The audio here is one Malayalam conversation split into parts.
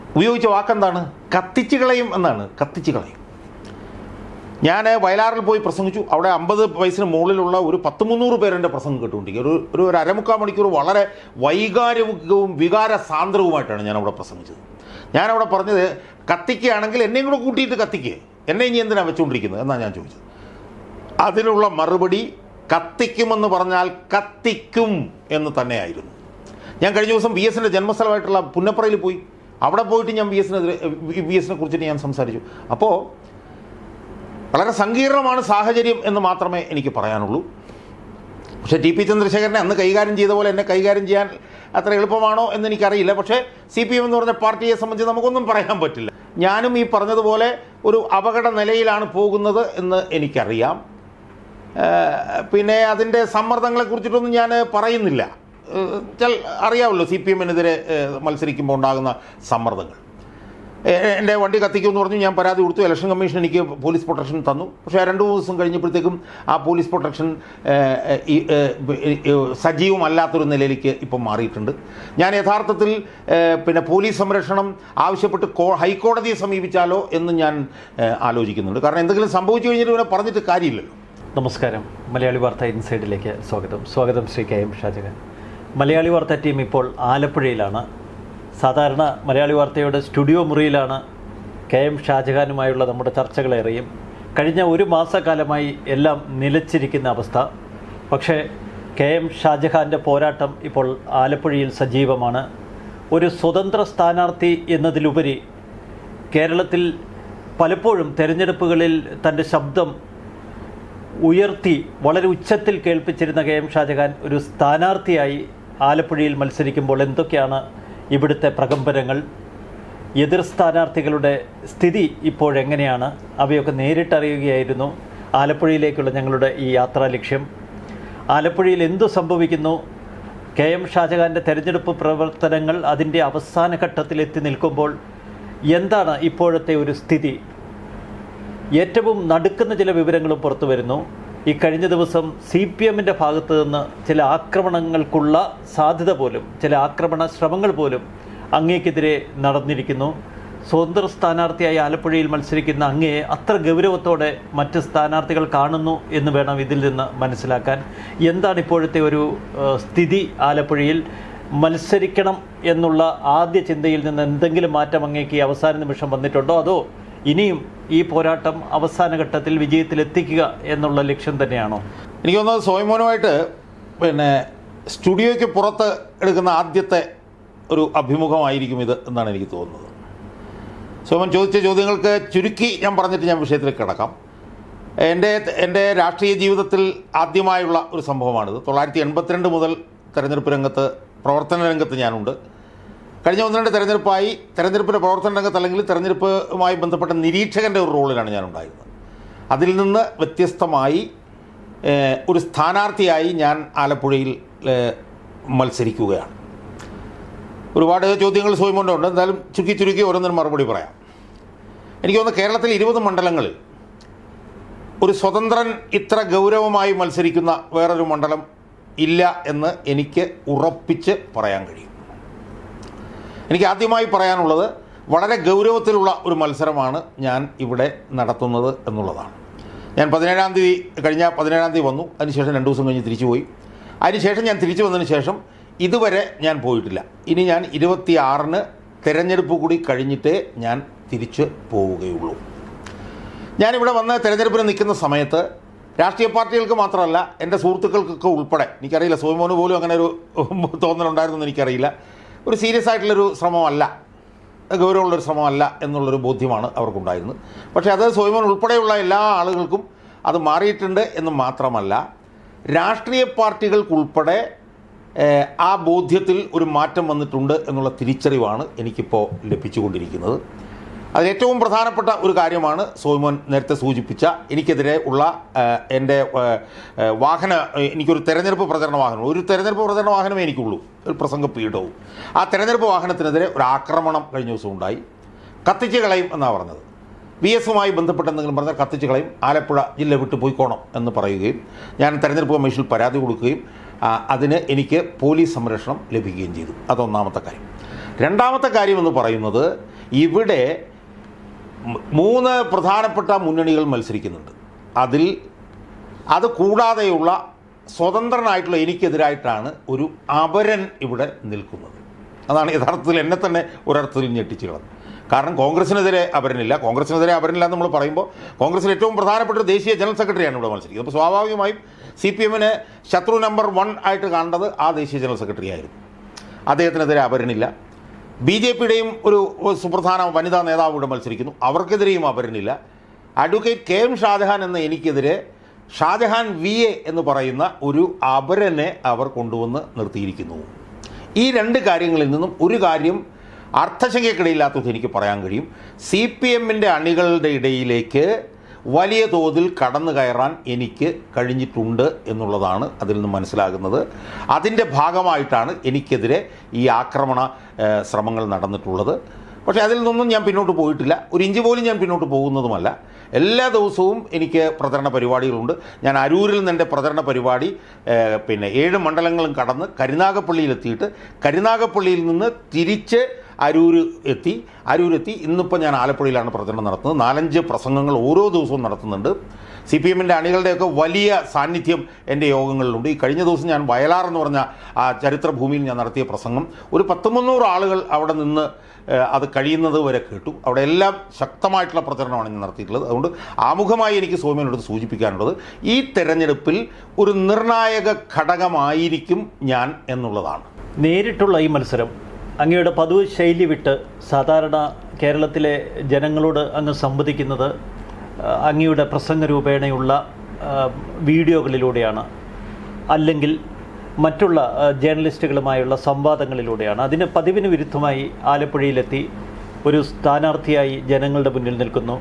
ഉപയോഗിച്ച വാക്കെന്താണ് കത്തിച്ച് കളയും എന്നാണ് കത്തിച്ച് കളയും ഞാൻ വയലാറിൽ പോയി പ്രസംഗിച്ചു അവിടെ അമ്പത് വയസ്സിന് മുകളിലുള്ള ഒരു പത്ത് മുന്നൂറ് പേരെൻ്റെ പ്രസംഗം കേട്ടുകൊണ്ടിരിക്കുക ഒരു ഒരു ഒരു അരമുക്കാൽ മണിക്കൂർ വളരെ വൈകാരികവും വികാര സാന്ദ്രവുമായിട്ടാണ് ഞാൻ അവിടെ പ്രസംഗിച്ചത് ഞാനവിടെ പറഞ്ഞത് കത്തിക്കുകയാണെങ്കിൽ എന്നെയും കൂടെ കൂട്ടിയിട്ട് കത്തിക്കുക എന്നെ ഇനി എന്തിനാണ് വെച്ചുകൊണ്ടിരിക്കുന്നത് എന്നാണ് ഞാൻ ചോദിച്ചത് അതിനുള്ള മറുപടി കത്തിക്കുമെന്ന് പറഞ്ഞാൽ കത്തിക്കും എന്ന് തന്നെയായിരുന്നു ഞാൻ കഴിഞ്ഞ ദിവസം വി എസിൻ്റെ ജന്മസ്ഥലമായിട്ടുള്ള പുന്നപ്പറയിൽ പോയി അവിടെ പോയിട്ട് ഞാൻ വി എസിനെതിരെ വി എസിനെ കുറിച്ചിട്ട് ഞാൻ സംസാരിച്ചു അപ്പോൾ വളരെ സങ്കീർണമാണ് സാഹചര്യം എന്ന് മാത്രമേ എനിക്ക് പറയാനുള്ളൂ പക്ഷേ ടി പി ചന്ദ്രശേഖരനെ അന്ന് കൈകാര്യം ചെയ്ത പോലെ എന്നെ കൈകാര്യം ചെയ്യാൻ അത്ര എളുപ്പമാണോ എന്ന് എനിക്കറിയില്ല പക്ഷേ സി പി എം എന്ന് പറഞ്ഞ പാർട്ടിയെ സംബന്ധിച്ച് നമുക്കൊന്നും പറയാൻ പറ്റില്ല ഞാനും ഈ പറഞ്ഞതുപോലെ ഒരു അപകട നിലയിലാണ് പോകുന്നത് എന്ന് എനിക്കറിയാം ഏഹ് പിന്നെ അതിൻ്റെ സമ്മർദ്ദങ്ങളെ കുറിച്ചിട്ടൊന്നും ഞാൻ പറയുന്നില്ല ഏഹ് ചൽ അറിയാമല്ലോ സി പി എമ്മിനെതിരെ മത്സരിക്കുമ്പോൾ ഉണ്ടാകുന്ന സമ്മർദ്ദങ്ങൾ ഏഹ് എൻ്റെ വണ്ടി കത്തിക്കുമെന്ന് പറഞ്ഞു ഞാൻ പരാതി കൊടുത്തു ഇലക്ഷൻ കമ്മീഷൻ എനിക്ക് പോലീസ് പ്രൊട്ടക്ഷൻ തന്നു പക്ഷേ രണ്ട് മൂന്ന് ദിവസം കഴിഞ്ഞപ്പോഴത്തേക്കും ആ പോലീസ് പ്രൊട്ടക്ഷൻ ഏഹ്, ഈ, ഏഹ്, ഏഹ്, സജീവമല്ലാത്തൊരു നിലയിലേക്ക് ഇപ്പം മാറിയിട്ടുണ്ട് ഞാൻ യഥാർത്ഥത്തിൽ ഏഹ്, പിന്നെ പോലീസ് സംരക്ഷണം ആവശ്യപ്പെട്ട് കോ ഹൈക്കോടതിയെ സമീപിച്ചാലോ എന്ന് ഞാൻ ഏഹ്, ആലോചിക്കുന്നുണ്ട് കാരണം എന്തെങ്കിലും സംഭവിച്ചു കഴിഞ്ഞിട്ട് ഇവനെ പറഞ്ഞിട്ട് കാര്യമില്ലല്ലോ നമസ്കാരം മലയാളി വാർത്ത ഇൻസൈഡിലേക്ക് സ്വാഗതം സ്വാഗതം Shri K M Shajahan Malayali Vartha team ഇപ്പോൾ ആലപ്പുഴയിലാണ് സാധാരണ മലയാളി വാർത്തയുടെ സ്റ്റുഡിയോ മുറിയിലാണ് കെ എം ഷാജഹാനുമായുള്ള നമ്മുടെ ചർച്ചകളേറെയും കഴിഞ്ഞ ഒരു മാസക്കാലമായി എല്ലാം നിലച്ചിരിക്കുന്ന അവസ്ഥ പക്ഷേ കെ എം ഷാജഹാൻ്റെ പോരാട്ടം ഇപ്പോൾ ആലപ്പുഴയിൽ സജീവമാണ് ഒരു സ്വതന്ത്ര സ്ഥാനാർത്ഥി എന്നതിലുപരി കേരളത്തിൽ പലപ്പോഴും തെരഞ്ഞെടുപ്പുകളിൽ തൻ്റെ ശബ്ദം ഉയർത്തി വളരെ ഉച്ചത്തിൽ കേൾപ്പിച്ചിരുന്ന കെ എം ഷാജഹാൻ ഒരു സ്ഥാനാർത്ഥിയായി ആലപ്പുഴയിൽ മത്സരിക്കുമ്പോൾ എന്തൊക്കെയാണ് ഇവിടുത്തെ പ്രകമ്പനങ്ങൾ എതിർ സ്ഥാനാർത്ഥികളുടെ സ്ഥിതി ഇപ്പോഴെങ്ങനെയാണ് അവയൊക്കെ നേരിട്ടറിയുകയായിരുന്നു ആലപ്പുഴയിലേക്കുള്ള ഞങ്ങളുടെ ഈ യാത്രാ ലക്ഷ്യം ആലപ്പുഴയിൽ എന്തു സംഭവിക്കുന്നു കെ എം ഷാജഹാൻ്റെ തെരഞ്ഞെടുപ്പ് പ്രവർത്തനങ്ങൾ അതിൻ്റെ അവസാന ഘട്ടത്തിൽ എത്തി നിൽക്കുമ്പോൾ എന്താണ് ഇപ്പോഴത്തെ ഒരു സ്ഥിതി ഏറ്റവും നടുക്കുന്ന ചില വിവരങ്ങളും പുറത്തു വരുന്നു ഈ കഴിഞ്ഞ ദിവസം സി പി എമ്മിൻ്റെ ഭാഗത്തു നിന്ന് ചില ആക്രമണങ്ങൾക്കുള്ള സാധ്യത പോലും ചില ആക്രമണ ശ്രമങ്ങൾ പോലും അങ്ങേക്കെതിരെ നടന്നിരിക്കുന്നു സ്വതന്ത്ര സ്ഥാനാർത്ഥിയായി ആലപ്പുഴയിൽ മത്സരിക്കുന്ന അങ്ങയെ അത്ര ഗൗരവത്തോടെ മറ്റ് സ്ഥാനാർത്ഥികൾ കാണുന്നു എന്ന് വേണം ഇതിൽ നിന്ന് മനസ്സിലാക്കാൻ എന്താണ് ഇപ്പോഴത്തെ ഒരു ഏഹ്, സ്ഥിതി ആലപ്പുഴയിൽ മത്സരിക്കണം എന്നുള്ള ആദ്യ ചിന്തയിൽ നിന്ന് എന്തെങ്കിലും മാറ്റം അങ്ങേക്ക് ഈ അവസാന നിമിഷം വന്നിട്ടുണ്ടോ അതോ ഇനിയും ഈ പോരാട്ടം അവസാന ഘട്ടത്തിൽ വിജയത്തിലെത്തിക്കുക എന്നുള്ള ലക്ഷ്യം തന്നെയാണോ എനിക്ക് തോന്നുന്നത് സോയ്മോനുമായിട്ട് പിന്നെ സ്റ്റുഡിയോയ്ക്ക് പുറത്ത് എടുക്കുന്ന ആദ്യത്തെ ഒരു അഭിമുഖമായിരിക്കും ഇത് എന്നാണ് എനിക്ക് തോന്നുന്നത് സോമൻ ചോദിച്ച ചോദ്യങ്ങൾക്ക് ചുരുക്കി ഞാൻ പറഞ്ഞിട്ട് ഞാൻ വിഷയത്തിലേക്ക് കിടക്കാം എൻ്റെ എൻ്റെ രാഷ്ട്രീയ ജീവിതത്തിൽ ആദ്യമായുള്ള ഒരു സംഭവമാണിത് തൊള്ളായിരത്തി എൺപത്തിരണ്ട് മുതൽ തെരഞ്ഞെടുപ്പ് രംഗത്ത് പ്രവർത്തന രംഗത്ത് ഞാനുണ്ട് കഴിഞ്ഞ ഒന്ന് രണ്ട് തെരഞ്ഞെടുപ്പായി തെരഞ്ഞെടുപ്പിൻ്റെ പ്രവർത്തന രംഗത്ത് അല്ലെങ്കിൽ തെരഞ്ഞെടുപ്പുമായി ബന്ധപ്പെട്ട നിരീക്ഷകൻ്റെ ഒരു റോളിലാണ് ഞാൻ ഉണ്ടായിരുന്നത് അതിൽ നിന്ന് വ്യത്യസ്തമായി ഏഹ്, ഒരു സ്ഥാനാർത്ഥിയായി ഞാൻ ആലപ്പുഴയിൽ ഏഹ്, മത്സരിക്കുകയാണ് ഒരുപാട് ചോദ്യങ്ങൾ സോയ്മോണ്ടുണ്ട് എന്തായാലും ചുരുക്കി ചുരുക്കി ഓരോന്നിനും മറുപടി പറയാം എനിക്ക് തോന്നുന്നു കേരളത്തിൽ ഇരുപത് മണ്ഡലങ്ങളിൽ ഒരു സ്വതന്ത്രൻ ഇത്ര ഗൗരവമായി മത്സരിക്കുന്ന വേറൊരു മണ്ഡലം ഇല്ല എന്ന് എനിക്ക് ഉറപ്പിച്ച് പറയാൻ കഴിയും എനിക്ക് ആദ്യമായി പറയാനുള്ളത് വളരെ ഗൗരവത്തിലുള്ള ഒരു മത്സരമാണ് ഞാൻ ഇവിടെ നടത്തുന്നത് എന്നുള്ളതാണ് ഞാൻ പതിനേഴാം തീയതി കഴിഞ്ഞ പതിനേഴാം തീയതി വന്നു അതിനുശേഷം രണ്ട് ദിവസം കഴിഞ്ഞ് തിരിച്ചു പോയി അതിനുശേഷം ഞാൻ തിരിച്ചു വന്നതിന് ശേഷം ഇതുവരെ ഞാൻ പോയിട്ടില്ല ഇനി ഞാൻ ഇരുപത്തിയാറിന് തിരഞ്ഞെടുപ്പ് കൂടി കഴിഞ്ഞിട്ടേ ഞാൻ തിരിച്ച് പോവുകയുള്ളൂ ഞാനിവിടെ വന്ന് തിരഞ്ഞെടുപ്പിന് നിൽക്കുന്ന സമയത്ത് രാഷ്ട്രീയ പാർട്ടികൾക്ക് മാത്രമല്ല എൻ്റെ സുഹൃത്തുക്കൾക്കൊക്കെ ഉൾപ്പെടെ എനിക്കറിയില്ല സോമോന് പോലും അങ്ങനെ ഒരു തോന്നലുണ്ടായിരുന്നു എനിക്കറിയില്ല ഒരു സീരിയസ് ആയിട്ടുള്ളൊരു ശ്രമമല്ല ഗൗരവമുള്ളൊരു ശ്രമമല്ല എന്നുള്ളൊരു ബോധ്യമാണ് അവർക്കുണ്ടായിരുന്നത് പക്ഷേ അത് സോയ്മോൻ ഉൾപ്പെടെയുള്ള എല്ലാ ആളുകൾക്കും അത് മാറിയിട്ടുണ്ട് എന്ന് മാത്രമല്ല രാഷ്ട്രീയ പാർട്ടികൾക്കുൾപ്പെടെ ഏഹ്, ആ ബോധ്യത്തിൽ ഒരു മാറ്റം വന്നിട്ടുണ്ട് എന്നുള്ള തിരിച്ചറിവാണ് എനിക്കിപ്പോൾ ലഭിച്ചുകൊണ്ടിരിക്കുന്നത് അതിലേറ്റവും പ്രധാനപ്പെട്ട ഒരു കാര്യമാണ് സോയ്മോൻ നേരത്തെ സൂചിപ്പിച്ച എനിക്കെതിരെ ഉള്ള ഏഹ്, എൻ്റെ ഏഹ്, ഏഹ്, വാഹന ഏഹ്, എനിക്കൊരു തെരഞ്ഞെടുപ്പ് പ്രചരണ വാഹനം ഒരു തെരഞ്ഞെടുപ്പ് പ്രചരണ വാഹനമേ എനിക്കുള്ളൂ ഒരു പ്രസംഗ പീഠവും ആ തെരഞ്ഞെടുപ്പ് വാഹനത്തിനെതിരെ ഒരു ആക്രമണം കഴിഞ്ഞ ദിവസം ഉണ്ടായി കത്തിച്ച് കളയും എന്നാണ് പറഞ്ഞത് വി എസുമായി ബന്ധപ്പെട്ട് എന്തെങ്കിലും പറഞ്ഞാൽ കത്തിച്ച് കളയും ആലപ്പുഴ ജില്ല വിട്ടു പോയിക്കോണം എന്ന് പറയുകയും ഞാൻ തെരഞ്ഞെടുപ്പ് കമ്മീഷനിൽ പരാതി കൊടുക്കുകയും ആ, അതിന് എനിക്ക് പോലീസ് സംരക്ഷണം ലഭിക്കുകയും ചെയ്തു അതൊന്നാമത്തെ കാര്യം രണ്ടാമത്തെ കാര്യം എന്ന് പറയുന്നത് ഇവിടെ മ് മൂന്ന് പ്രധാനപ്പെട്ട മുന്നണികൾ മത്സരിക്കുന്നുണ്ട് അതിൽ അത് കൂടാതെയുള്ള സ്വതന്ത്രനായിട്ടുള്ള എനിക്കെതിരായിട്ടാണ് ഒരു അപരൻ ഇവിടെ നിൽക്കുന്നത് അതാണ് യഥാർത്ഥത്തിൽ എന്നെ തന്നെ ഒരർത്ഥത്തിൽ ഞെട്ടിച്ചു കളഞ്ഞത് കാരണം കോൺഗ്രസിനെതിരെ അപരനില്ല കോൺഗ്രസിനെതിരെ അപരനില്ല എന്ന് നമ്മൾ പറയുമ്പോൾ കോൺഗ്രസിൽ ഏറ്റവും പ്രധാനപ്പെട്ട ഒരു ദേശീയ ജനറൽ സെക്രട്ടറിയാണ് ഇവിടെ മത്സരിക്കുന്നത് അപ്പോൾ സ്വാഭാവികമായും സി പി എമ്മിന് ശത്രു നമ്പർ വൺ ആയിട്ട് കാണേണ്ടത് ആ ദേശീയ ജനറൽ സെക്രട്ടറി ആയിരുന്നു അദ്ദേഹത്തിനെതിരെ അപരനില്ല ബി ജെ പിയുടെയും ഒരു സുപ്രധാന വനിതാ നേതാവ് ഇവിടെ മത്സരിക്കുന്നു അവർക്കെതിരെയും അപരനില്ല അഡ്വക്കേറ്റ് കെ എം ഷാജഹാൻ എന്ന എനിക്കെതിരെ ഷാജഹാൻ വി എ എന്ന് പറയുന്ന ഒരു അപരനെ അവർ കൊണ്ടുവന്ന് നിർത്തിയിരിക്കുന്നു ഈ രണ്ട് കാര്യങ്ങളിൽ നിന്നും ഒരു കാര്യം അർത്ഥശങ്കയ്ക്കിടയില്ലാത്തത് എനിക്ക് പറയാൻ കഴിയും സി പി എമ്മിൻ്റെ അണികളുടെ ഇടയിലേക്ക് വലിയ തോതിൽ കടന്നു കയറാൻ എനിക്ക് കഴിഞ്ഞിട്ടുണ്ട് എന്നുള്ളതാണ് അതിൽ നിന്ന് മനസ്സിലാകുന്നത് അതിൻ്റെ ഭാഗമായിട്ടാണ് എനിക്കെതിരെ ഈ ആക്രമണ ഏഹ്, ശ്രമങ്ങൾ നടന്നിട്ടുള്ളത് പക്ഷേ അതിൽ നിന്നും ഞാൻ പിന്നോട്ട് പോയിട്ടില്ല ഒരു ഇഞ്ച് പോലും ഞാൻ പിന്നോട്ട് പോകുന്നതുമല്ല എല്ലാ ദിവസവും എനിക്ക് പ്രചരണ പരിപാടികളുണ്ട് ഞാൻ അരൂരിൽ നിന്ന് എൻ്റെ പ്രചരണ പരിപാടി ഏഹ്, പിന്നെ ഏഴ് മണ്ഡലങ്ങളും കടന്ന് കരുനാഗപ്പള്ളിയിലെത്തിയിട്ട് കരുനാഗപ്പള്ളിയിൽ നിന്ന് തിരിച്ച് അരൂർ എത്തി അരൂരെത്തി ഇന്നിപ്പോൾ ഞാൻ ആലപ്പുഴയിലാണ് പ്രചരണം നടത്തുന്നത് നാലഞ്ച് പ്രസംഗങ്ങൾ ഓരോ ദിവസവും നടത്തുന്നുണ്ട് സി പി എമ്മിൻ്റെ അണികളുടെയൊക്കെ വലിയ സാന്നിധ്യം എൻ്റെ യോഗങ്ങളിലുണ്ട് ഈ കഴിഞ്ഞ ദിവസം ഞാൻ വയലാർ എന്ന് പറഞ്ഞ ആ ചരിത്രഭൂമിയിൽ ഞാൻ നടത്തിയ പ്രസംഗം ഒരു പത്ത് മുന്നൂറ് ആളുകൾ അവിടെ നിന്ന് ഏഹ്, അത് കഴിയുന്നത് വരെ കേട്ടു അവിടെ എല്ലാം ശക്തമായിട്ടുള്ള പ്രചരണമാണ് ഞാൻ നടത്തിയിട്ടുള്ളത് അതുകൊണ്ട് ആമുഖമായി എനിക്ക് സൗമ്യനോട് സൂചിപ്പിക്കാനുള്ളത് ഈ തെരഞ്ഞെടുപ്പിൽ ഒരു നിർണായക ഘടകമായിരിക്കും ഞാൻ എന്നുള്ളതാണ് നേരിട്ടുള്ള ഈ മത്സരം അങ്ങയുടെ പതിവ് ശൈലി വിട്ട് സാധാരണ കേരളത്തിലെ ജനങ്ങളോട് അങ്ങ് സംവദിക്കുന്നത് ആ, അങ്ങയുടെ പ്രസംഗ രൂപേണയുള്ള ആ, വീഡിയോകളിലൂടെയാണ് അല്ലെങ്കിൽ മറ്റുള്ള ആ, ജേർണലിസ്റ്റുകളുമായുള്ള സംവാദങ്ങളിലൂടെയാണ് അതിന് പതിവിന് വിരുദ്ധമായി ആലപ്പുഴയിലെത്തി ഒരു സ്ഥാനാർത്ഥിയായി ജനങ്ങളുടെ മുന്നിൽ നിൽക്കുന്നു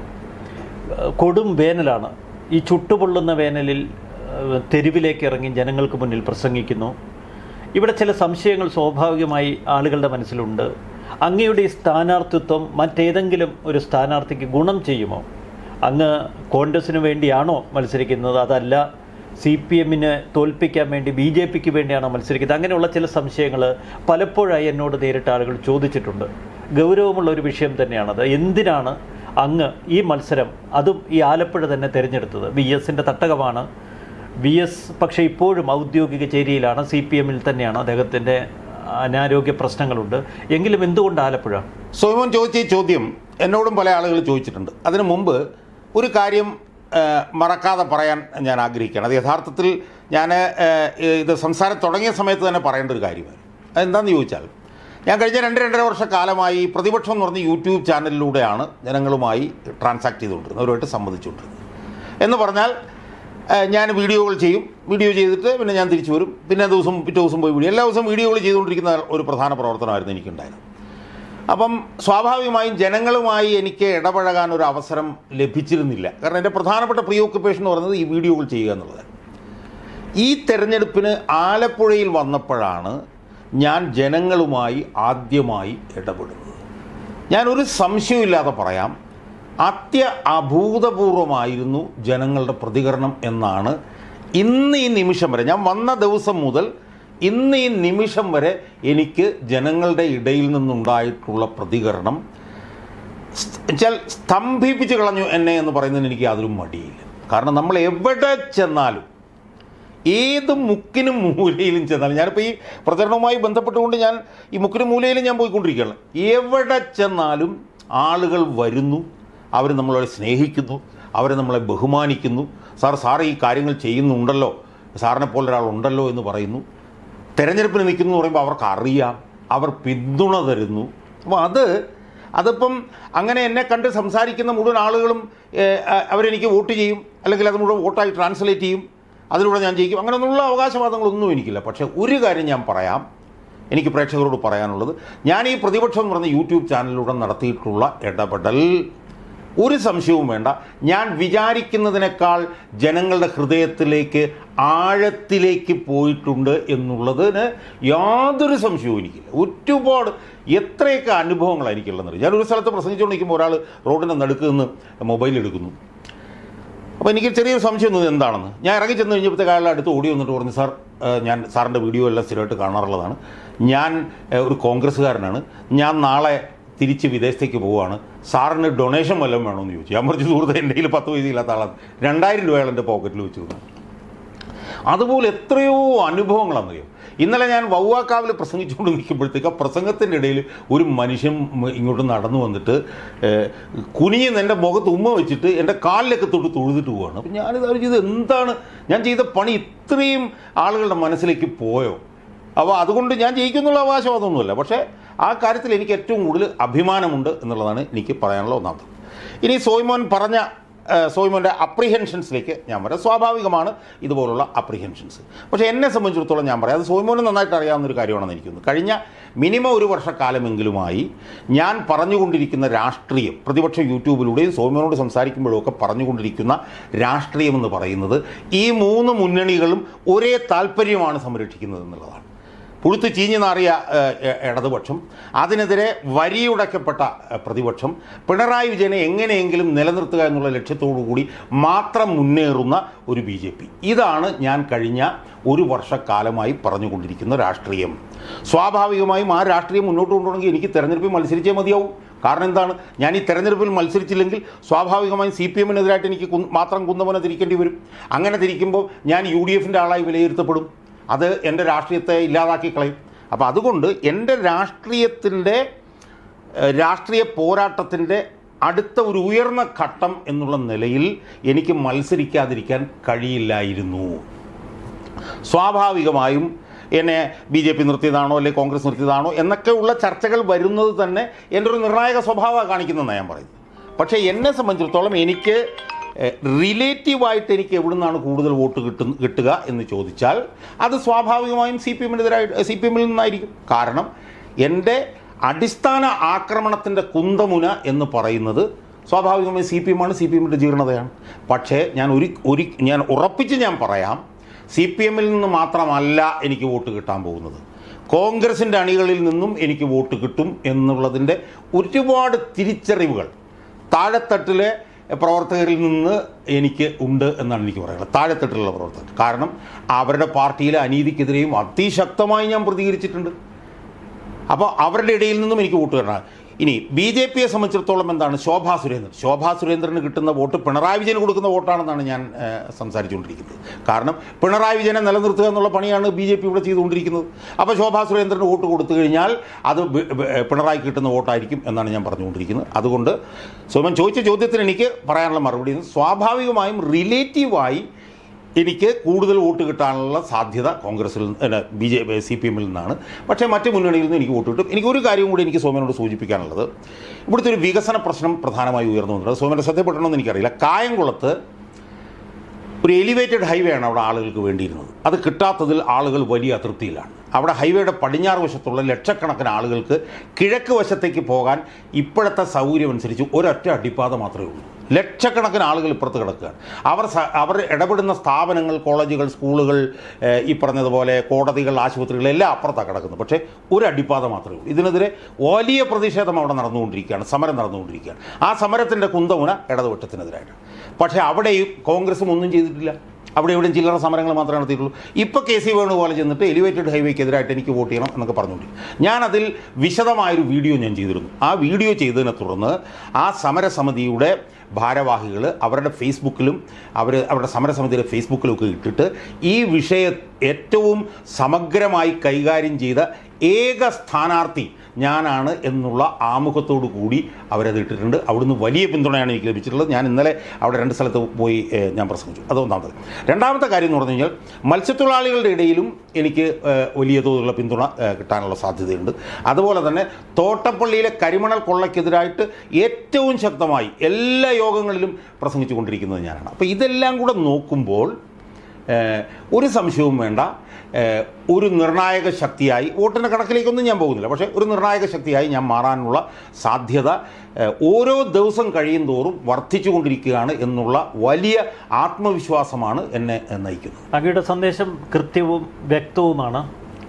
ഏഹ് കൊടും വേനലാണ് ഈ ചുട്ടുപൊള്ളുന്ന വേനലിൽ ഏഹ് തെരുവിലേക്ക് ഇറങ്ങി ജനങ്ങൾക്ക് മുന്നിൽ പ്രസംഗിക്കുന്നു ഇവിടെ ചില സംശയങ്ങൾ സ്വാഭാവികമായി ആളുകളുടെ മനസ്സിലുണ്ട് അങ്ങയുടെ ഈ സ്ഥാനാർത്ഥിത്വം മറ്റേതെങ്കിലും ഒരു സ്ഥാനാർത്ഥിക്ക് ഗുണം ചെയ്യുമോ അങ്ങ് കോൺഗ്രസിന് വേണ്ടിയാണോ മത്സരിക്കുന്നത് അതല്ല സി പി എമ്മിനെ തോൽപ്പിക്കാൻ വേണ്ടി ബി ജെ പിക്ക് വേണ്ടിയാണോ മത്സരിക്കുന്നത് അങ്ങനെയുള്ള ചില സംശയങ്ങൾ പലപ്പോഴായി എന്നോട് നേരിട്ട് ആളുകൾ ചോദിച്ചിട്ടുണ്ട് ഗൗരവമുള്ള ഒരു വിഷയം തന്നെയാണത് എന്തിനാണ് അങ്ങ് ഈ മത്സരം അതും ഈ ആലപ്പുഴ തന്നെ തിരഞ്ഞെടുത്തത് വി എസിൻ്റെ തട്ടകമാണ് വി എസ് പക്ഷേ ഇപ്പോഴും ഔദ്യോഗിക ചേരിയിലാണ് സി പി എമ്മിൽ തന്നെയാണ് അദ്ദേഹത്തിൻ്റെ അനാരോഗ്യ പ്രശ്നങ്ങളുണ്ട് എങ്കിലും എന്തുകൊണ്ട് ആലപ്പുഴ സോമൻ ചോദിച്ച ഈ ചോദ്യം എന്നോടും പല ആളുകൾ ചോദിച്ചിട്ടുണ്ട് അതിനു മുമ്പ് ഒരു കാര്യം ആ, മറക്കാതെ പറയാൻ ഞാൻ ആഗ്രഹിക്കുകയാണ് അത് യഥാർത്ഥത്തിൽ ഞാൻ ആ, ഇത് സംസാരം തുടങ്ങിയ സമയത്ത് തന്നെ പറയേണ്ട ഒരു കാര്യമാണ് അതെന്താണെന്ന് ചോദിച്ചാൽ ഞാൻ കഴിഞ്ഞ രണ്ട് രണ്ടര വർഷ കാലമായി പ്രതിപക്ഷം എന്ന് പറഞ്ഞ യൂട്യൂബ് ചാനലിലൂടെയാണ് ജനങ്ങളുമായി ട്രാൻസാക്ട് ചെയ്തുകൊണ്ടിരുന്നത് അവരുമായിട്ട് സംവദിച്ചുകൊണ്ടിരുന്നത് എന്ന് പറഞ്ഞാൽ ഏഹ്, ഞാൻ വീഡിയോകൾ ചെയ്യും വീഡിയോ ചെയ്തിട്ട് പിന്നെ ഞാൻ തിരിച്ചു വരും പിന്നെ ദിവസം പിറ്റേ ദിവസം പോയി വീഡിയോ എല്ലാ ദിവസവും വീഡിയോകൾ ചെയ്തുകൊണ്ടിരിക്കുന്ന ഒരു പ്രധാന പ്രവർത്തനമായിരുന്നു എനിക്കുണ്ടായിരുന്നത് അപ്പം സ്വാഭാവികമായും ജനങ്ങളുമായി എനിക്ക് ഇടപഴകാൻ ഒരു അവസരം ലഭിച്ചിരുന്നില്ല കാരണം എൻ്റെ പ്രധാനപ്പെട്ട പ്രീ ഓക്കുപ്പേഷൻ എന്ന് പറയുന്നത് ഈ വീഡിയോകൾ ചെയ്യുക എന്നുള്ളത് ഈ തെരഞ്ഞെടുപ്പിന് ആലപ്പുഴയിൽ വന്നപ്പോഴാണ് ഞാൻ ജനങ്ങളുമായി ആദ്യമായി ഇടപെടുന്നത് ഞാനൊരു സംശയമില്ലാതെ പറയാം അത്യ അഭൂതപൂർവമായിരുന്നു ജനങ്ങളുടെ പ്രതികരണം എന്നാണ് ഇന്ന് ഈ നിമിഷം വരെ ഞാൻ വന്ന ദിവസം മുതൽ ഇന്ന് ഈ നിമിഷം വരെ എനിക്ക് ജനങ്ങളുടെ ഇടയിൽ നിന്നുണ്ടായിട്ടുള്ള പ്രതികരണം സ്- വെച്ചാൽ സ്തംഭിപ്പിച്ച് കളഞ്ഞു എന്നെ എന്ന് പറയുന്നതിന് എനിക്ക് യാതൊരു മടിയില്ല കാരണം നമ്മൾ എവിടെ ചെന്നാലും ഏത് മുക്കിനും മൂലയിലും ചെന്നാലും ഞാനിപ്പോൾ ഈ പ്രചരണവുമായി ബന്ധപ്പെട്ടുകൊണ്ട് ഞാൻ ഈ മുക്കിനും മൂലയിലും ഞാൻ പോയിക്കൊണ്ടിരിക്കുകയാണ് എവിടെ ചെന്നാലും ആളുകൾ വരുന്നു അവർ നമ്മളെ സ്നേഹിക്കുന്നു അവർ നമ്മളെ ബഹുമാനിക്കുന്നു സാർ സാർ ഈ കാര്യങ്ങൾ ചെയ്യുന്നുണ്ടല്ലോ സാറിനെ പോലെ ഒരാളുണ്ടല്ലോ എന്ന് പറയുന്നു തെരഞ്ഞെടുപ്പിന് നിൽക്കുന്നു എന്ന് പറയുമ്പോൾ അവർക്ക് അറിയാം അവർ പിന്തുണ തരുന്നു അപ്പോൾ അത് അതിപ്പം അങ്ങനെ എന്നെ കണ്ട് സംസാരിക്കുന്ന മുഴുവൻ ആളുകളും ഏഹ്, അ- അവരെനിക്ക് വോട്ട് ചെയ്യും അല്ലെങ്കിൽ അത് മുഴുവൻ വോട്ടായി ട്രാൻസ്ലേറ്റ് ചെയ്യും അതിലൂടെ ഞാൻ ജയിക്കും അങ്ങനെയൊന്നുള്ള അവകാശവാദങ്ങളൊന്നും എനിക്കില്ല പക്ഷേ ഒരു കാര്യം ഞാൻ പറയാം എനിക്ക് പ്രേക്ഷകരോട് പറയാനുള്ളത് ഞാൻ ഈ പ്രതിപക്ഷം എന്ന് പറഞ്ഞ യൂട്യൂബ് ചാനലിലൂടെ നടത്തിയിട്ടുള്ള ഇടപെടൽ ഒരു സംശയവും വേണ്ട ഞാൻ വിചാരിക്കുന്നതിനേക്കാൾ ജനങ്ങളുടെ ഹൃദയത്തിലേക്ക് ആഴത്തിലേക്ക് പോയിട്ടുണ്ട് എന്നുള്ളതിന് യാതൊരു സംശയവും എനിക്കില്ല ഒരുപാട് എത്രയൊക്കെ അനുഭവങ്ങളാണ് എനിക്കുള്ളതെന്ന് ഞാൻ ഒരു സ്ഥലത്ത് പ്രസംഗിച്ചുകൊണ്ടിരിക്കുമ്പോൾ ഒരാൾ റോഡിൻ്റെ നടുക്ക് നിന്ന് മൊബൈൽ എടുക്കുന്നു അപ്പോൾ എനിക്ക് ചെറിയൊരു സംശയം തോന്നി എന്താണെന്ന് ഞാൻ ഇറങ്ങി ചെന്ന് കഴിഞ്ഞപ്പോഴത്തേക്ക് അയാളുടെ അടുത്ത് ഓടി വന്നിട്ട് പറഞ്ഞു സാർ ഏഹ്, ഞാൻ സാറിൻ്റെ വീഡിയോ എല്ലാം സ്ഥിരമായിട്ട് കാണാറുള്ളതാണ് ഞാൻ ഏഹ്, ഒരു കോൺഗ്രസ്സുകാരനാണ് ഞാൻ നാളെ തിരിച്ച് വിദേശത്തേക്ക് പോവുകയാണ് സാറിന് ഡൊണേഷൻ വല്ലതും വേണമെന്ന് ചോദിച്ചു ഞാൻ പറഞ്ഞു സുഹൃത്ത് എൻ്റെ കയ്യിൽ പത്ത് പൈസ ഇല്ലാത്ത ആളാണ് രണ്ടായിരം രൂപ അയാൾ എൻ്റെ പോക്കറ്റിൽ വെച്ചു തന്നു അതുപോലെ എത്രയോ അനുഭവങ്ങളാണെന്നറിയോ ഇന്നലെ ഞാൻ വവ്വാക്കാവിൽ പ്രസംഗിച്ചുകൊണ്ട് നിൽക്കുമ്പോഴത്തേക്ക് ആ പ്രസംഗത്തിൻ്റെ ഇടയിൽ ഒരു മനുഷ്യൻ മ- ഇങ്ങോട്ട് നടന്നു വന്നിട്ട് ഏഹ്, കുനിഞ്ഞ് എൻ്റെ മുഖത്ത് ഉമ്മ വെച്ചിട്ട് എൻ്റെ കാലിലൊക്കെ തൊട്ട് തൊഴുതിട്ട് പോവാണ് അപ്പം ഞാനിത് ചെയ്ത് എന്താണ് ഞാൻ ചെയ്ത പണി ഇത്രയും ആളുകളുടെ മനസ്സിലേക്ക് പോയോ അപ്പോൾ അതുകൊണ്ട് ഞാൻ ജയിക്കുന്നുള്ള അവകാശവാദമൊന്നുമല്ല പക്ഷേ ആ കാര്യത്തിൽ എനിക്ക് ഏറ്റവും കൂടുതൽ അഭിമാനമുണ്ട് എന്നുള്ളതാണ് എനിക്ക് പറയാനുള്ള ഒന്നാമത് ഇനി സോയ്മോൻ പറഞ്ഞ ഏഹ്, സോയ്മോൻ്റെ അപ്രിഹെൻഷൻസിലേക്ക് ഞാൻ പറയാം സ്വാഭാവികമാണ് ഇതുപോലുള്ള അപ്രിഹെൻഷൻസ് പക്ഷേ എന്നെ സംബന്ധിച്ചിടത്തോളം ഞാൻ പറയാം അത് സോയ്മോന് നന്നായിട്ട് അറിയാവുന്ന ഒരു കാര്യമാണെന്ന് എനിക്ക് തോന്നുന്നു കഴിഞ്ഞ മിനിമം ഒരു വർഷക്കാലമെങ്കിലുമായി ഞാൻ പറഞ്ഞുകൊണ്ടിരിക്കുന്ന രാഷ്ട്രീയം പ്രതിപക്ഷ യൂട്യൂബിലൂടെയും സോയ്മോനോട് സംസാരിക്കുമ്പോഴും ഒക്കെ പറഞ്ഞുകൊണ്ടിരിക്കുന്ന രാഷ്ട്രീയം എന്ന് പറയുന്നത് ഈ മൂന്ന് മുന്നണികളും ഒരേ താല്പര്യമാണ് സംരക്ഷിക്കുന്നത് എന്നുള്ളതാണ് പുഴുത്ത് ചീഞ്ഞു നാറിയ ഏഹ്, എ- ഇടതുപക്ഷം അതിനെതിരെ വരിയുടക്കപ്പെട്ട ഏഹ്, പ്രതിപക്ഷം പിണറായി വിജയനെ എങ്ങനെയെങ്കിലും നിലനിർത്തുക എന്നുള്ള ലക്ഷ്യത്തോടു കൂടി മാത്രം മുന്നേറുന്ന ഒരു ബി ജെ പി ഇതാണ് ഞാൻ കഴിഞ്ഞ ഒരു വർഷക്കാലമായി പറഞ്ഞുകൊണ്ടിരിക്കുന്ന രാഷ്ട്രീയം സ്വാഭാവികമായും ആ രാഷ്ട്രീയം മുന്നോട്ട് കൊണ്ടുപോകണമെങ്കിൽ എനിക്ക് തെരഞ്ഞെടുപ്പിൽ മത്സരിച്ചേ മതിയാവും കാരണം എന്താണ് ഞാൻ ഈ തെരഞ്ഞെടുപ്പിൽ മത്സരിച്ചില്ലെങ്കിൽ സ്വാഭാവികമായും സി പി എമ്മിനെതിരായിട്ട് എനിക്ക് കു- മാത്രം കുന്തമന തിരിക്കേണ്ടി വരും അങ്ങനെ തിരിക്കുമ്പോൾ ഞാൻ യു ഡി എഫിൻ്റെ ആളായി വിലയിരുത്തപ്പെടും അത് എൻ്റെ രാഷ്ട്രീയത്തെ ഇല്ലാതാക്കി കളയും അപ്പോൾ അതുകൊണ്ട് എൻ്റെ രാഷ്ട്രീയത്തിൻ്റെ ഏഹ്, രാഷ്ട്രീയ പോരാട്ടത്തിൻ്റെ അടുത്ത ഒരു ഉയർന്ന ഘട്ടം എന്നുള്ള നിലയിൽ എനിക്ക് മത്സരിക്കാതിരിക്കാൻ കഴിയില്ലായിരുന്നു സ്വാഭാവികമായും എന്നെ ബി ജെ പി നിർത്തിയതാണോ അല്ലെങ്കിൽ കോൺഗ്രസ് നിർത്തിയതാണോ എന്നൊക്കെയുള്ള ചർച്ചകൾ വരുന്നത് തന്നെ എൻ്റെ ഒരു നിർണായക സ്വഭാവം കാണിക്കുന്നതെന്നാണ് ഞാൻ പറയുന്നത് പക്ഷേ എന്നെ സംബന്ധിച്ചിടത്തോളം എനിക്ക് റിലേറ്റീവായിട്ട് എനിക്ക് എവിടെ നിന്നാണ് കൂടുതൽ വോട്ട് കിട്ടുന്ന കിട്ടുക എന്ന് ചോദിച്ചാൽ അത് സ്വാഭാവികമായും സി പി എമ്മിനെതിരായിട്ട് സി പി എമ്മിൽ നിന്നായിരിക്കും കാരണം എൻ്റെ അടിസ്ഥാന ആക്രമണത്തിൻ്റെ കുന്തമുന എന്ന് പറയുന്നത് സ്വാഭാവികമായും സി പി എമ്മാണ് സി പി എമ്മിൻ്റെ ജീർണതയാണ് പക്ഷേ ഞാൻ ഒരു ഒരു ഞാൻ ഉറപ്പിച്ച് ഞാൻ പറയാം സി പി എമ്മിൽ നിന്ന് മാത്രമല്ല എനിക്ക് വോട്ട് കിട്ടാൻ പോകുന്നത് കോൺഗ്രസിൻ്റെ അണികളിൽ നിന്നും എനിക്ക് വോട്ട് കിട്ടും എന്നുള്ളതിൻ്റെ ഒരുപാട് തിരിച്ചറിവുകൾ താഴെത്തട്ടിലെ പ്രവർത്തകരിൽ നിന്ന് എനിക്ക് ഉണ്ട് എന്നാണ് എനിക്ക് പറയുന്നത് താഴെത്തട്ടിലുള്ള പ്രവർത്തകർ കാരണം അവരുടെ പാർട്ടിയിലെ അനീതിക്കെതിരെയും അതിശക്തമായി ഞാൻ പ്രതികരിച്ചിട്ടുണ്ട് അപ്പോൾ അവരുടെ ഇടയിൽ നിന്നും എനിക്ക് വോട്ട് കിട്ടണം ഇനി ബി ജെ പിയെ സംബന്ധിച്ചിടത്തോളം എന്താണ് ശോഭാ സുരേന്ദ്രൻ ശോഭാ സുരേന്ദ്രന് കിട്ടുന്ന വോട്ട് പിണറായി വിജയന് കൊടുക്കുന്ന വോട്ടാണെന്നാണ് ഞാൻ ഏഹ്, സംസാരിച്ചുകൊണ്ടിരിക്കുന്നത് കാരണം പിണറായി വിജയനെ നിലനിർത്തുക എന്നുള്ള പണിയാണ് ബി ജെ പി ഇവിടെ ചെയ്തുകൊണ്ടിരിക്കുന്നത് അപ്പോൾ ശോഭാ സുരേന്ദ്രന് വോട്ട് കൊടുത്തു കഴിഞ്ഞാൽ അത് ബി- ബി- പിണറായി കിട്ടുന്ന വോട്ടായിരിക്കും എന്നാണ് ഞാൻ പറഞ്ഞുകൊണ്ടിരിക്കുന്നത് അതുകൊണ്ട് സോമൻ ചോദിച്ച ചോദ്യത്തിന് എനിക്ക് പറയാനുള്ള മറുപടി സ്വാഭാവികമായും റിലേറ്റീവായി എനിക്ക് കൂടുതൽ വോട്ട് കിട്ടാനുള്ള സാധ്യത കോൺഗ്രസിൽ ബി ജെ സി പി എമ്മിൽ നിന്നാണ് പക്ഷേ മറ്റ് മുന്നണിയിൽ നിന്ന് എനിക്ക് വോട്ട് കിട്ടും എനിക്ക് ഒരു കാര്യം കൂടി എനിക്ക് സോമനോട് സൂചിപ്പിക്കാനുള്ളത് ഇവിടുത്തെ ഒരു വികസന പ്രശ്നം പ്രധാനമായി ഉയർന്നു വന്നിട്ടുണ്ട് സോമൻ്റെ ശ്രദ്ധപ്പെടണമെന്ന് എനിക്കറിയില്ല കായംകുളത്ത് ഒരു എലിവേറ്റഡ് ഹൈവേ ആണ് അവിടെ ആളുകൾക്ക് വേണ്ടിയിരുന്നത് അത് കിട്ടാത്തതിൽ ആളുകൾ വലിയ അതൃപ്തിയിലാണ് അവിടെ ഹൈവേയുടെ പടിഞ്ഞാറ് വശത്തുള്ള ലക്ഷക്കണക്കിന് ആളുകൾക്ക് കിഴക്ക് വശത്തേക്ക് പോകാൻ ഇപ്പോഴത്തെ സൗകര്യം അനുസരിച്ച് ഒരൊറ്റ അടിപ്പാത മാത്രമേ ഉള്ളൂ ലക്ഷക്കണക്കിന് ആളുകൾ ഇപ്പുറത്ത് കിടക്കുകയാണ് അവർ സ- അവർ ഇടപെടുന്ന സ്ഥാപനങ്ങൾ കോളേജുകൾ സ്കൂളുകൾ ഏഹ്, ഈ പറഞ്ഞതുപോലെ കോടതികൾ ആശുപത്രികൾ എല്ലാം അപ്പുറത്താണ് കിടക്കുന്നത് പക്ഷേ ഒരു അടിപ്പാത മാത്രമേ ഉള്ളൂ ഇതിനെതിരെ വലിയ പ്രതിഷേധം അവിടെ നടന്നുകൊണ്ടിരിക്കുകയാണ് സമരം നടന്നുകൊണ്ടിരിക്കുകയാണ് ആ സമരത്തിൻ്റെ കുന്തമുന ഇടതുപക്ഷത്തിനെതിരായിട്ട് പക്ഷേ അവിടെയും കോൺഗ്രസും ഒന്നും ചെയ്തിട്ടില്ല അവിടെ എവിടെയും ചില്ലറ സമരങ്ങൾ മാത്രമേ നടത്തിയിട്ടുള്ളൂ ഇപ്പോൾ കെ സി വേണുപോലെ ചെന്നിട്ട് എലിവേറ്റഡ് ഹൈവേക്കെതിരായിട്ട് എനിക്ക് വോട്ട് ചെയ്യണം എന്നൊക്കെ പറഞ്ഞുകൊണ്ടിരിക്കും ഞാനതിൽ വിശദമായൊരു വീഡിയോ ഞാൻ ചെയ്തിരുന്നു ആ വീഡിയോ ചെയ്തതിനെ തുടർന്ന് ആ സമരസമിതിയുടെ ഭാരവാഹികൾ അവരുടെ ഫേസ്ബുക്കിലും അവർ അവരുടെ സമരസമിതിയുടെ ഫേസ്ബുക്കിലും ഒക്കെ ഇട്ടിട്ട് ഈ വിഷയം ഏറ്റവും സമഗ്രമായി കൈകാര്യം ചെയ്ത ഏക സ്ഥാനാർത്ഥി ഞാനാണ് എന്നുള്ള ആമുഖത്തോടു കൂടി അവരത് ഇട്ടിട്ടുണ്ട് അവിടുന്ന് വലിയ പിന്തുണയാണ് എനിക്ക് ലഭിച്ചിട്ടുള്ളത് ഞാൻ ഇന്നലെ അവിടെ രണ്ട് സ്ഥലത്ത് പോയി ഏഹ്, ഞാൻ പ്രസംഗിച്ചു അതൊന്നാമത് രണ്ടാമത്തെ കാര്യം എന്ന് പറഞ്ഞു കഴിഞ്ഞാൽ മത്സ്യത്തൊഴിലാളികളുടെ ഇടയിലും എനിക്ക് ഏഹ്, വലിയ തോതിലുള്ള പിന്തുണ ഏഹ്, കിട്ടാനുള്ള സാധ്യതയുണ്ട് അതുപോലെ തന്നെ തോട്ടപ്പള്ളിയിലെ കരിമണൽ കൊള്ളയ്ക്കെതിരായിട്ട് ഏറ്റവും ശക്തമായി എല്ലാ യോഗങ്ങളിലും പ്രസംഗിച്ചു കൊണ്ടിരിക്കുന്നത് ഞാനാണ് അപ്പോൾ ഇതെല്ലാം കൂടെ നോക്കുമ്പോൾ ഏഹ്, ഒരു സംശയവും വേണ്ട ഏഹ്, ഒരു നിർണായക ശക്തിയായി വോട്ടിൻ്റെ കണക്കിലേക്കൊന്നും ഞാൻ പോകുന്നില്ല പക്ഷേ ഒരു നിർണായക ശക്തിയായി ഞാൻ മാറാനുള്ള സാധ്യത ഏഹ്, ഓരോ ദിവസം കഴിയും തോറും വർദ്ധിച്ചുകൊണ്ടിരിക്കുകയാണ് എന്നുള്ള വലിയ ആത്മവിശ്വാസമാണ് എന്നെ ഏഹ്, നയിക്കുന്നത് അങ്ങയുടെ സന്ദേശം കൃത്യവും വ്യക്തവുമാണ്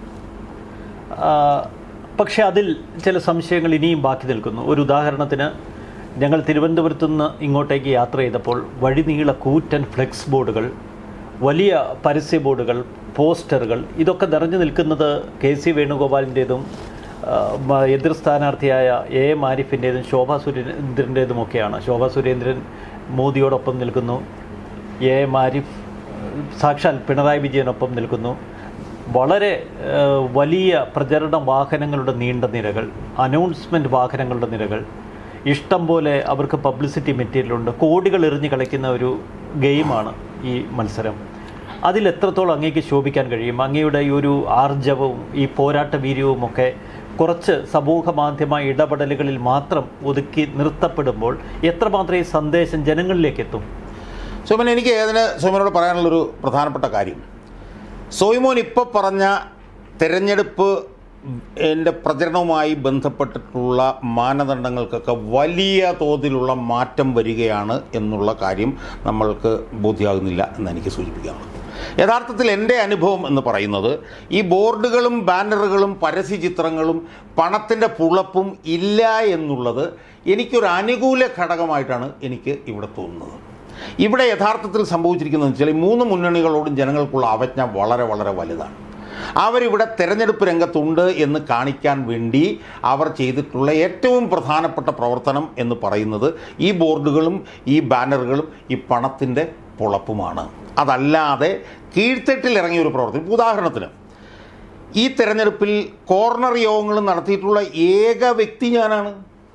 ആ, പക്ഷേ അതിൽ ചില സംശയങ്ങൾ ഇനിയും ബാക്കി നിൽക്കുന്നു ഒരു ഉദാഹരണത്തിന് ഞങ്ങൾ തിരുവനന്തപുരത്തു നിന്ന് ഇങ്ങോട്ടേക്ക് യാത്ര ചെയ്തപ്പോൾ വഴിനീള കൂറ്റൻ ഫ്ലെക്സ് ബോർഡുകൾ വലിയ പരസ്യ ബോർഡുകൾ പോസ്റ്ററുകൾ ഇതൊക്കെ നിറഞ്ഞു നിൽക്കുന്നത് കെ സി വേണുഗോപാലിൻ്റേതും ആ, മ- എതിർ സ്ഥാനാർത്ഥിയായ എ എം ആരിഫിൻ്റേതും ശോഭാ സുരേന്ദ്രൻ്റേതുമൊക്കെയാണ് ശോഭാ സുരേന്ദ്രൻ മോദിയോടൊപ്പം നിൽക്കുന്നു എ എം ആരിഫ് സാക്ഷാൽ പിണറായി വിജയനൊപ്പം നിൽക്കുന്നു വളരെ ആ, വലിയ പ്രചരണ വാഹനങ്ങളുടെ നീണ്ട നിരകൾ അനൗൺസ്മെൻറ്റ് വാഹനങ്ങളുടെ നിരകൾ ഇഷ്ടം പോലെ അവർക്ക് പബ്ലിസിറ്റി മെറ്റീരിയലുണ്ട് കോടികൾ എറിഞ്ഞ് കളിക്കുന്ന ഒരു ഗെയിമാണ് ഈ മത്സരം അതിൽ എത്രത്തോളം അങ്ങേക്ക് ശോഭിക്കാൻ കഴിയും അങ്ങയുടെ ഈ ഒരു ആർജവവും ഈ പോരാട്ട വീര്യവും ഒക്കെ കുറച്ച് സമൂഹ മാധ്യമ ഇടപെടലുകളിൽ മാത്രം ഒതുക്കി നിർത്തപ്പെടുമ്പോൾ എത്രമാത്രം ഈ സന്ദേശം ജനങ്ങളിലേക്ക് എത്തും സോമൻ എനിക്ക് അതിന് സോമനോട് പറയാനുള്ളൊരു പ്രധാനപ്പെട്ട കാര്യം സോയ്മോൻ ഇപ്പോൾ പറഞ്ഞ തെരഞ്ഞെടുപ്പ് എൻ്റെ പ്രചരണവുമായി ബന്ധപ്പെട്ടിട്ടുള്ള മാനദണ്ഡങ്ങൾക്കൊക്കെ വലിയ തോതിലുള്ള മാറ്റം വരികയാണ് എന്നുള്ള കാര്യം നമ്മൾക്ക് ബോധ്യമാകുന്നില്ല എന്ന് എനിക്ക് സൂചിപ്പിക്കാനുള്ളത് യഥാർത്ഥത്തിൽ എൻ്റെ അനുഭവം എന്ന് പറയുന്നത് ഈ ബോർഡുകളും ബാനറുകളും പരസ്യചിത്രങ്ങളും പണത്തിൻ്റെ പുളപ്പും ഇല്ല എന്നുള്ളത് എനിക്കൊരു അനുകൂല ഘടകമായിട്ടാണ് എനിക്ക് ഇവിടെ തോന്നുന്നത് ഇവിടെ യഥാർത്ഥത്തിൽ സംഭവിച്ചിരിക്കുന്നതെന്ന് വെച്ചാൽ ഈ മൂന്ന് മുന്നണികളോടും ജനങ്ങൾക്കുള്ള അവജ്ഞ വളരെ വളരെ വലുതാണ് അവരിവിടെ തെരഞ്ഞെടുപ്പ് രംഗത്തുണ്ട് എന്ന് കാണിക്കാൻ വേണ്ടി അവർ ചെയ്തിട്ടുള്ള ഏറ്റവും പ്രധാനപ്പെട്ട പ്രവർത്തനം എന്ന് പറയുന്നത് ഈ ബോർഡുകളും ഈ ബാനറുകളും ഈ പണത്തിൻ്റെ പുളപ്പുമാണ് അതല്ലാതെ കീഴ്ത്തട്ടിൽ ഇറങ്ങിയ ഒരു പ്രവർത്തനം ഇപ്പൊ ഉദാഹരണത്തിന് ഈ തെരഞ്ഞെടുപ്പിൽ കോർണർ യോഗങ്ങൾ നടത്തിയിട്ടുള്ള ഏക വ്യക്തി ഞാനാണ്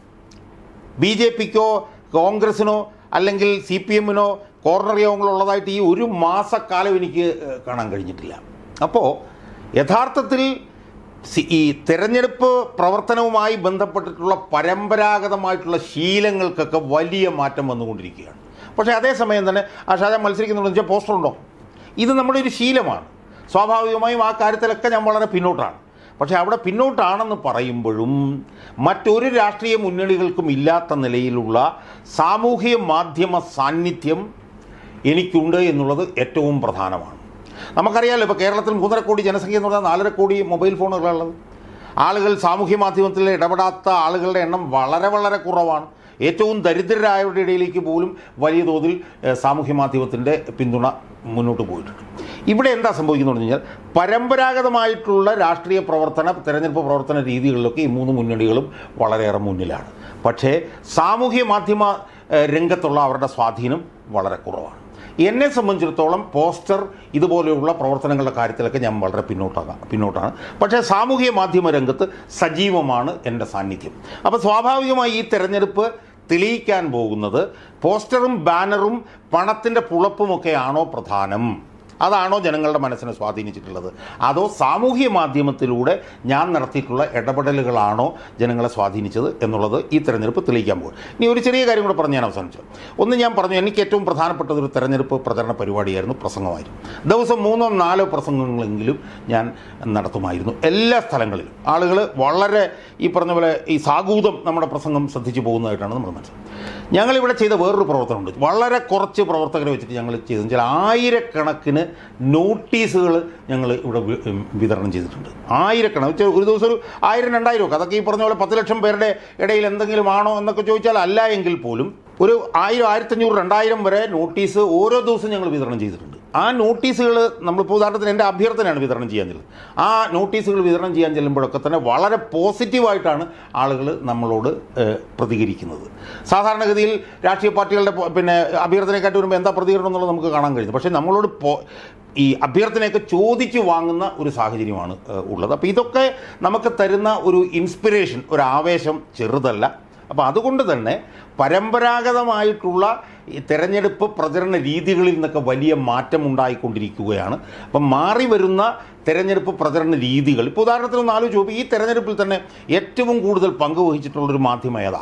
ബി ജെ പിക്കോ കോൺഗ്രസിനോ അല്ലെങ്കിൽ സി പി എമ്മിനോ കോർണർ യോഗങ്ങളുള്ളതായിട്ട് ഈ ഒരു മാസക്കാലം എനിക്ക് ഏഹ്, കാണാൻ കഴിഞ്ഞിട്ടില്ല അപ്പോൾ യഥാർത്ഥത്തിൽ സി- ഈ തെരഞ്ഞെടുപ്പ് പ്രവർത്തനവുമായി ബന്ധപ്പെട്ടിട്ടുള്ള പരമ്പരാഗതമായിട്ടുള്ള ശീലങ്ങൾക്കൊക്കെ വലിയ മാറ്റം വന്നുകൊണ്ടിരിക്കുകയാണ് പക്ഷേ അതേസമയം തന്നെ ആ ഷാജാൻ മത്സരിക്കുന്നുണ്ടെന്ന് വെച്ചാൽ പോസ്റ്റർ ഉണ്ടോ ഇത് നമ്മുടെ ഒരു ശീലമാണ് സ്വാഭാവികമായും ആ കാര്യത്തിലൊക്കെ ഞാൻ വളരെ പിന്നോട്ടാണ് പക്ഷേ അവിടെ പിന്നോട്ടാണെന്ന് പറയുമ്പോഴും മറ്റൊരു രാഷ്ട്രീയ മുന്നണികൾക്കും ഇല്ലാത്ത നിലയിലുള്ള സാമൂഹിക മാധ്യമ സാന്നിധ്യം എനിക്കുണ്ട് എന്നുള്ളത് ഏറ്റവും പ്രധാനമാണ് നമുക്കറിയാലോ ഇപ്പോൾ കേരളത്തിൽ മൂന്നര കോടി ജനസംഖ്യ എന്ന് പറഞ്ഞാൽ നാലര കോടി മൊബൈൽ ഫോണുകളുള്ളത് ആളുകൾ സാമൂഹ്യ മാധ്യമത്തിൽ ഇടപെടാത്ത ആളുകളുടെ എണ്ണം വളരെ വളരെ കുറവാണ് ഏറ്റവും ദരിദ്രരായവരുടെ ഇടയിലേക്ക് പോലും വലിയ തോതിൽ ഏഹ്, സാമൂഹ്യ മാധ്യമത്തിൻ്റെ പിന്തുണ മുന്നോട്ട് പോയിട്ടുണ്ട് ഇവിടെ എന്താ സംഭവിക്കുന്നത് കഴിഞ്ഞാൽ പരമ്പരാഗതമായിട്ടുള്ള രാഷ്ട്രീയ പ്രവർത്തന തെരഞ്ഞെടുപ്പ് പ്രവർത്തന രീതികളിലൊക്കെ ഈ മൂന്ന് മുന്നണികളും വളരെയേറെ മുന്നിലാണ് പക്ഷേ സാമൂഹ്യ മാധ്യമ ഏഹ്, രംഗത്തുള്ള അവരുടെ സ്വാധീനം വളരെ കുറവാണ് എന്നെ സംബന്ധിച്ചിടത്തോളം പോസ്റ്റർ ഇതുപോലെയുള്ള പ്രവർത്തനങ്ങളുടെ കാര്യത്തിലൊക്കെ ഞാൻ വളരെ പിന്നോട്ടാകാം പിന്നോട്ടാണ് പക്ഷേ സാമൂഹിക മാധ്യമ രംഗത്ത് സജീവമാണ് എൻ്റെ സാന്നിധ്യം അപ്പോൾ സ്വാഭാവികമായി ഈ തെരഞ്ഞെടുപ്പ് തെളിയിക്കാൻ പോകുന്നത് പോസ്റ്ററും ബാനറും പണത്തിൻ്റെ പുളപ്പുമൊക്കെയാണോ പ്രധാനം അതാണോ ജനങ്ങളുടെ മനസ്സിനെ സ്വാധീനിച്ചിട്ടുള്ളത് അതോ സാമൂഹ്യ മാധ്യമത്തിലൂടെ ഞാൻ നടത്തിയിട്ടുള്ള ഇടപെടലുകളാണോ ജനങ്ങളെ സ്വാധീനിച്ചത് എന്നുള്ളത് ഈ തെരഞ്ഞെടുപ്പ് തെളിയിക്കാൻ പോകും ഇനി ഒരു ചെറിയ കാര്യം കൂടെ പറഞ്ഞ് ഞാൻ അവസാനിച്ചു ഒന്ന് ഞാൻ പറഞ്ഞു എനിക്ക് ഏറ്റവും പ്രധാനപ്പെട്ടത് ഒരു തെരഞ്ഞെടുപ്പ് പ്രചരണ പരിപാടിയായിരുന്നു പ്രസംഗമായിരുന്നു ദിവസം മൂന്നോ നാലോ പ്രസംഗങ്ങളെങ്കിലും ഞാൻ നടത്തുമായിരുന്നു എല്ലാ സ്ഥലങ്ങളിലും ആളുകൾ വളരെ ഈ പറഞ്ഞ പോലെ ഈ സാഗൂതം നമ്മുടെ പ്രസംഗം ശ്രദ്ധിച്ചു പോകുന്നതായിട്ടാണ് നമ്മൾ മനസ്സിലാക്കുന്നത് ഞങ്ങളിവിടെ ചെയ്ത വേറൊരു പ്രവർത്തനമുണ്ട് വളരെ കുറച്ച് പ്രവർത്തകരെ വെച്ചിട്ട് ഞങ്ങൾ ചെയ്തെന്ന് വെച്ചാൽ ആയിരക്കണക്കിന് നോട്ടീസുകൾ ഞങ്ങൾ ഇവിടെ വി- ഉം, വിതരണം ചെയ്തിട്ടുണ്ട് ആയിരക്കണക്കിന് വെച്ചാൽ ഒരു ദിവസം ഒരു ആയിരം രണ്ടായിരം ഒക്കെ അതൊക്കെ ഈ പറഞ്ഞ പോലെ പത്ത് ലക്ഷം പേരുടെ ഇടയിൽ എന്തെങ്കിലും ആണോ എന്നൊക്കെ ചോദിച്ചാൽ അല്ല എങ്കിൽ പോലും ഒരു ആയിരം ആയിരത്തഞ്ഞൂറ് രണ്ടായിരം വരെ നോട്ടീസ് ഓരോ ദിവസവും ഞങ്ങൾ വിതരണം ചെയ്തിട്ടുണ്ട് ആ നോട്ടീസുകൾ നമ്മളിപ്പോൾ ഉദാഹരണത്തിന് എൻ്റെ അഭ്യർത്ഥനയാണ് വിതരണം ചെയ്യാൻ ചെല്ലുന്നത് ആ നോട്ടീസുകൾ വിതരണം ചെയ്യാൻ ചെല്ലുമ്പോഴൊക്കെ തന്നെ വളരെ പോസിറ്റീവായിട്ടാണ് ആളുകൾ നമ്മളോട് ഏഹ്, പ്രതികരിക്കുന്നത് സാധാരണഗതിയിൽ രാഷ്ട്രീയ പാർട്ടികളുടെ പോ- പിന്നെ അഭ്യർത്ഥനയെക്കാട്ടി വരുമ്പോൾ എന്താ പ്രതികരണം എന്നുള്ളത് നമുക്ക് കാണാൻ കഴിയുന്നത് പക്ഷേ നമ്മളോട് പോ ഈ അഭ്യർത്ഥനയൊക്കെ ചോദിച്ചു വാങ്ങുന്ന ഒരു സാഹചര്യമാണ് ഏഹ്, ഉള്ളത് അപ്പോൾ ഇതൊക്കെ നമുക്ക് തരുന്ന ഒരു ഇൻസ്പിറേഷൻ ഒരു ആവേശം ചെറുതല്ല അപ്പോൾ അതുകൊണ്ട് തന്നെ പരമ്പരാഗതമായിട്ടുള്ള ഈ തെരഞ്ഞെടുപ്പ് പ്രചരണ രീതികളിൽ നിന്നൊക്കെ വലിയ മാറ്റം ഉണ്ടായിക്കൊണ്ടിരിക്കുകയാണ് അപ്പം മാറി വരുന്ന തെരഞ്ഞെടുപ്പ് പ്രചരണ രീതികൾ ഇപ്പോൾ ഉദാഹരണത്തിന് ഒന്ന് ആലോചിച്ച് നോക്കും ഈ തെരഞ്ഞെടുപ്പിൽ തന്നെ ഏറ്റവും കൂടുതൽ പങ്കുവഹിച്ചിട്ടുള്ളൊരു മാധ്യമം ഏതാ